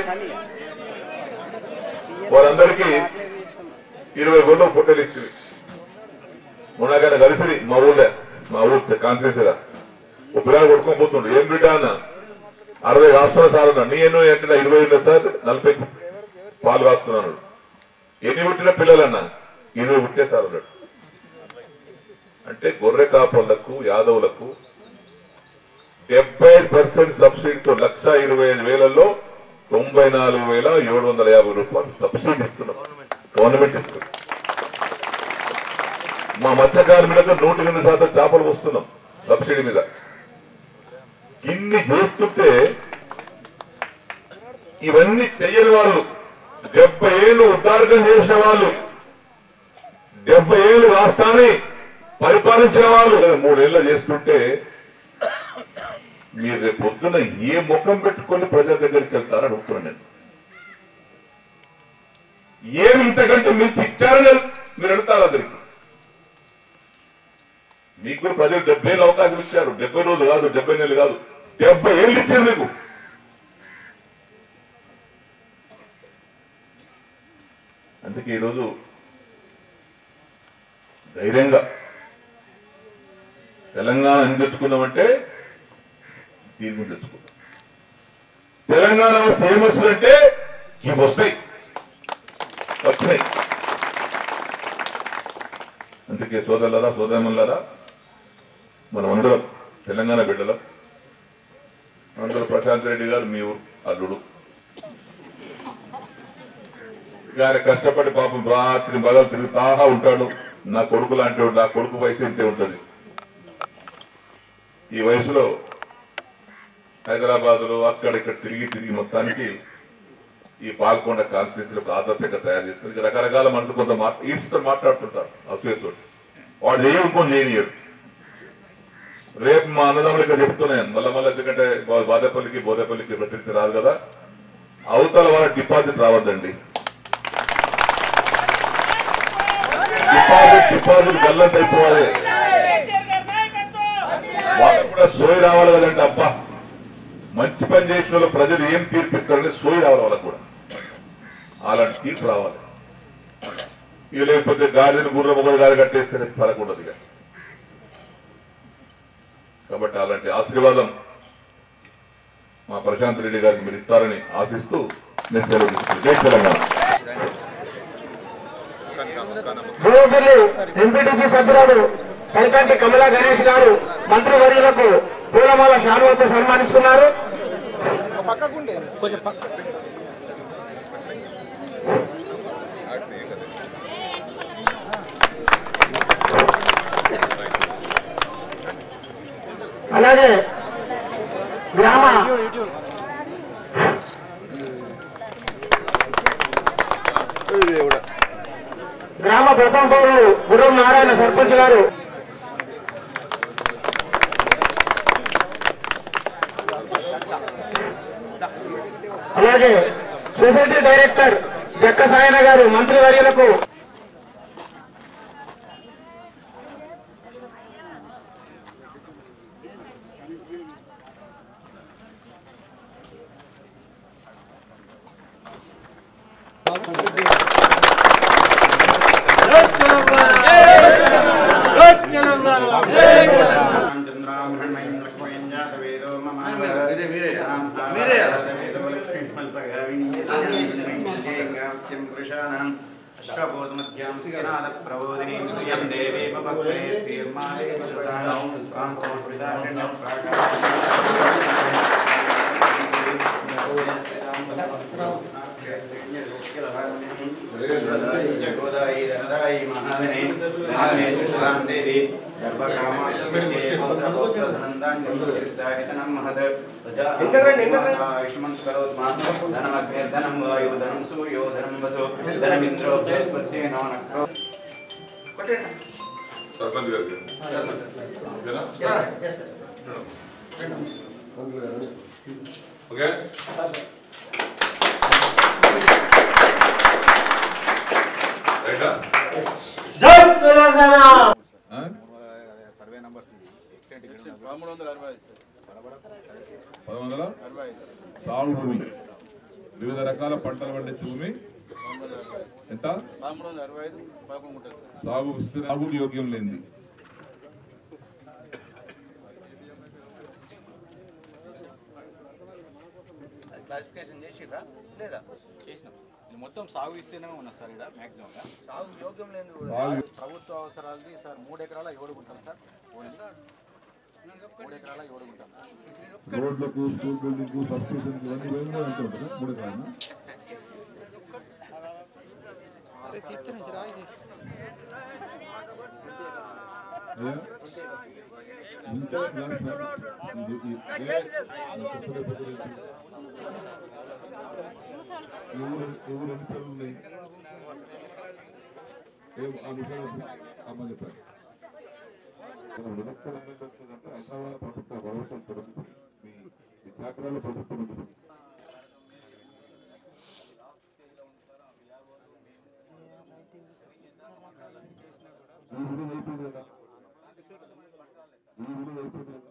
వారందరికీ ఇరవై గొర్రెలు పొట్టెలు ఇచ్చింది మొన్నగానే కలిసి మా ఊళ్ళో మా ఊరు కాన్సెన్సీరా ఒక పిల్లలు కొట్టుకొని పోతుండు ఏం బిడ్డ అన్న అరవై రాష్ట్రాల సార్ అన్న నీ ఎన్నో ఏంటంటే ఇరవై ఎన్నో సార్ నలభై పాలు కాస్తున్నాను ఎన్ని పుట్టిన పిల్లలన్నా ఇరవై పుట్టే సార్ అన్నాడు అంటే గొర్రె కాపర్లకు యాదవులకు డెబ్బై పర్సెంట్ సబ్సిడీతో లక్ష ఇరవై ఐదు వేలలో తొంభై నాలుగు వేల ఏడు వందల యాభై రూపాయలు సబ్సిడీ ఇస్తున్నాం గవర్నమెంట్ ఇస్తుంది మా మత్స్య కార్మికులకు నూటి రెండు శాతం చేపలు వస్తున్నాం సబ్సిడీ మీద ఇన్ని చేస్తుంటే ఇవన్నీ చెయ్యని వాళ్ళు డెబ్బై ఏళ్ళు ఉద్దారకం చేసిన వాళ్ళు డెబ్బై ఏళ్ళు రాష్ట్రాన్ని పరిపాలించిన వాళ్ళు మూడేళ్ళు చేస్తుంటే మీరు రేపు పొద్దున ఏ ముఖం పెట్టుకొని ప్రజల దగ్గరికి వెళ్తారని అడుగుతున్నాను నేను ఏమి ఇంతకంటే మించి ఇచ్చారని మీరు అడుగుతారు అందరికి మీకు కూడా ప్రజలు డెబ్బై ఏళ్ళు అవకాశం ఇచ్చారు డెబ్బై రోజులు కాదు డెబ్బై నెలలు కాదు డెబ్బై ఏళ్ళు ఇచ్చారు మీకు అందుకే ఈరోజు ధైర్యంగా తెలంగాణ ఎందుకు తెచ్చుకున్నామంటే దీని గురించి తెచ్చుకున్నాం తెలంగాణ ఫేమస్ అంటే ఇవి వస్తాయి వచ్చినాయి అందుకే సోదరులారా సోదరమల్లారా మనం అందరం తెలంగాణ బిడ్డలం అందరూ ప్రశాంత్ రెడ్డి గారు మీ ఊరు అల్లుడు ఇక ఆయన కష్టపడి పాపం రాత్రి బగలు తిరుగుతా ఉంటాడు నా కొడుకు లాంటి వాడు, నా కొడుకు వయసు ఇంతే ఉంటది ఈ వయసులో హైదరాబాద్ లో అక్కడ ఇక్కడ తిరిగి తిరిగి మొత్తానికి ఈ పాల్కొండ కాన్స్టిట్యూన్సీ ఒక ఆదర్శంగా తయారు చేసుకుని ఇక రకరకాల మనుషులు కొంత మాట ఈడ్చుతో మాట్లాడుతుంటారు అసూయతో వాడు చేయకుండా చేయనియడు రేపు మా అన్నదమ్ములు ఇక్కడ చెప్తున్నాను మళ్ళీ మళ్ళీ ఎందుకంటే బా- బాదేపల్లికి బోదేపల్లికి ప్రతినిధి రాదు కదా అవతల వాళ్ళ డిపాజిట్ రావద్దండి డిపాజిట్ డిపాజిట్ గల్లంత అయిపోవాలి వాళ్ళకు కూడా సోయి రావాలి కదంటే అబ్బా మంచి పని చేసిన వాళ్ళు ప్రజలు ఏం తీర్పిస్తారని సోయి రావాలి వాళ్ళకు కూడా అలాంటి తీర్పు రావాలి ఇక లేకపోతే గాలిని గుర్రం ఒకటి గాలి కట్టేస్తే పడకూడదు ఇక కాబట్టి అలాంటి ఆశీర్వాదం మా ప్రశాంత్ రెడ్డి గారికి మీరు ఇస్తారని ఆశిస్తూ నేను సెలవు తీసుకుంటాను. జై తెలంగాణ భూమిల్లి ఎంపీటీసీ సభ్యురాలు కనకంటి కమలా గణేష్ గారు మంత్రివర్యులకు పూలమాల శాలువతో సన్మానిస్తున్నారు అలాగే గ్రామ గ్రామ ప్రథమ పౌరులు గుర్రం నారాయణ సర్పంచ్ గారు అలాగే సొసైటీ డైరెక్టర్ జక్క సాయన గారు మంత్రివర్యులకు సర్పంచ్ గారికి ఓకేనా? ఓకే రైటా ఆ? పదమూడు వందల అరవై ఐదు పదమూడు వందల సాగు భూమి వివిధ రకాల పంటలు పండించే భూమి ఎంత పదమూడు వందల అరవై ఐదు పదకొండు ఉంటుంది సార్ సాగు విస్తీర్ణ- సాగుకు యోగ్యం లేనిది అది క్లాసిఫికేషన్ చేసిర్రా లేదా చేసినాం ఇది మొత్తం సాగు ఇస్తేనే ఉన్నా సార్ ఇక్కడ మ్యాక్సిమంగా సాగు యోగ్యం లేదు సాగు- ప్రభుత్వ అవసరాలది సార్ మూడు ఎకరాల ఏడు గుంటలు సార్ మూడు ఎకరాల ఏడు గుంటలు రోడ్లకు స్కూల్ బిల్డింగ్ సబ్స్టేషన్ ఇవన్నీ పోయినా ఎంత ఉంటుంది మూడు ఎకరాలు అయ్యా? ఉంటే గ్లాస్ నా- ఇది- ఇది- ఏ- నా చెప్పలే పెద్దలు ఏంటి? ఎవరు ఎవరు ఎన్ని పనులు ఉన్నాయి ఏం ఆ విషయాలు అమ్మ చెప్పారు వినక్కల మీద వచ్చిందంటే హైదరాబాద్ ప్రభుత్వ ప్రభుత్వం తొలగింది మీ విశాఖలో ప్రభుత్వం ఉంది ఈ విలువ అయిపోయింది కదా ఈ విలువ అయిపోయింది కదా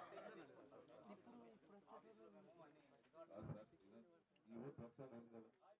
ఈ ఊరు ప్రస్తుతం ఉంది కదా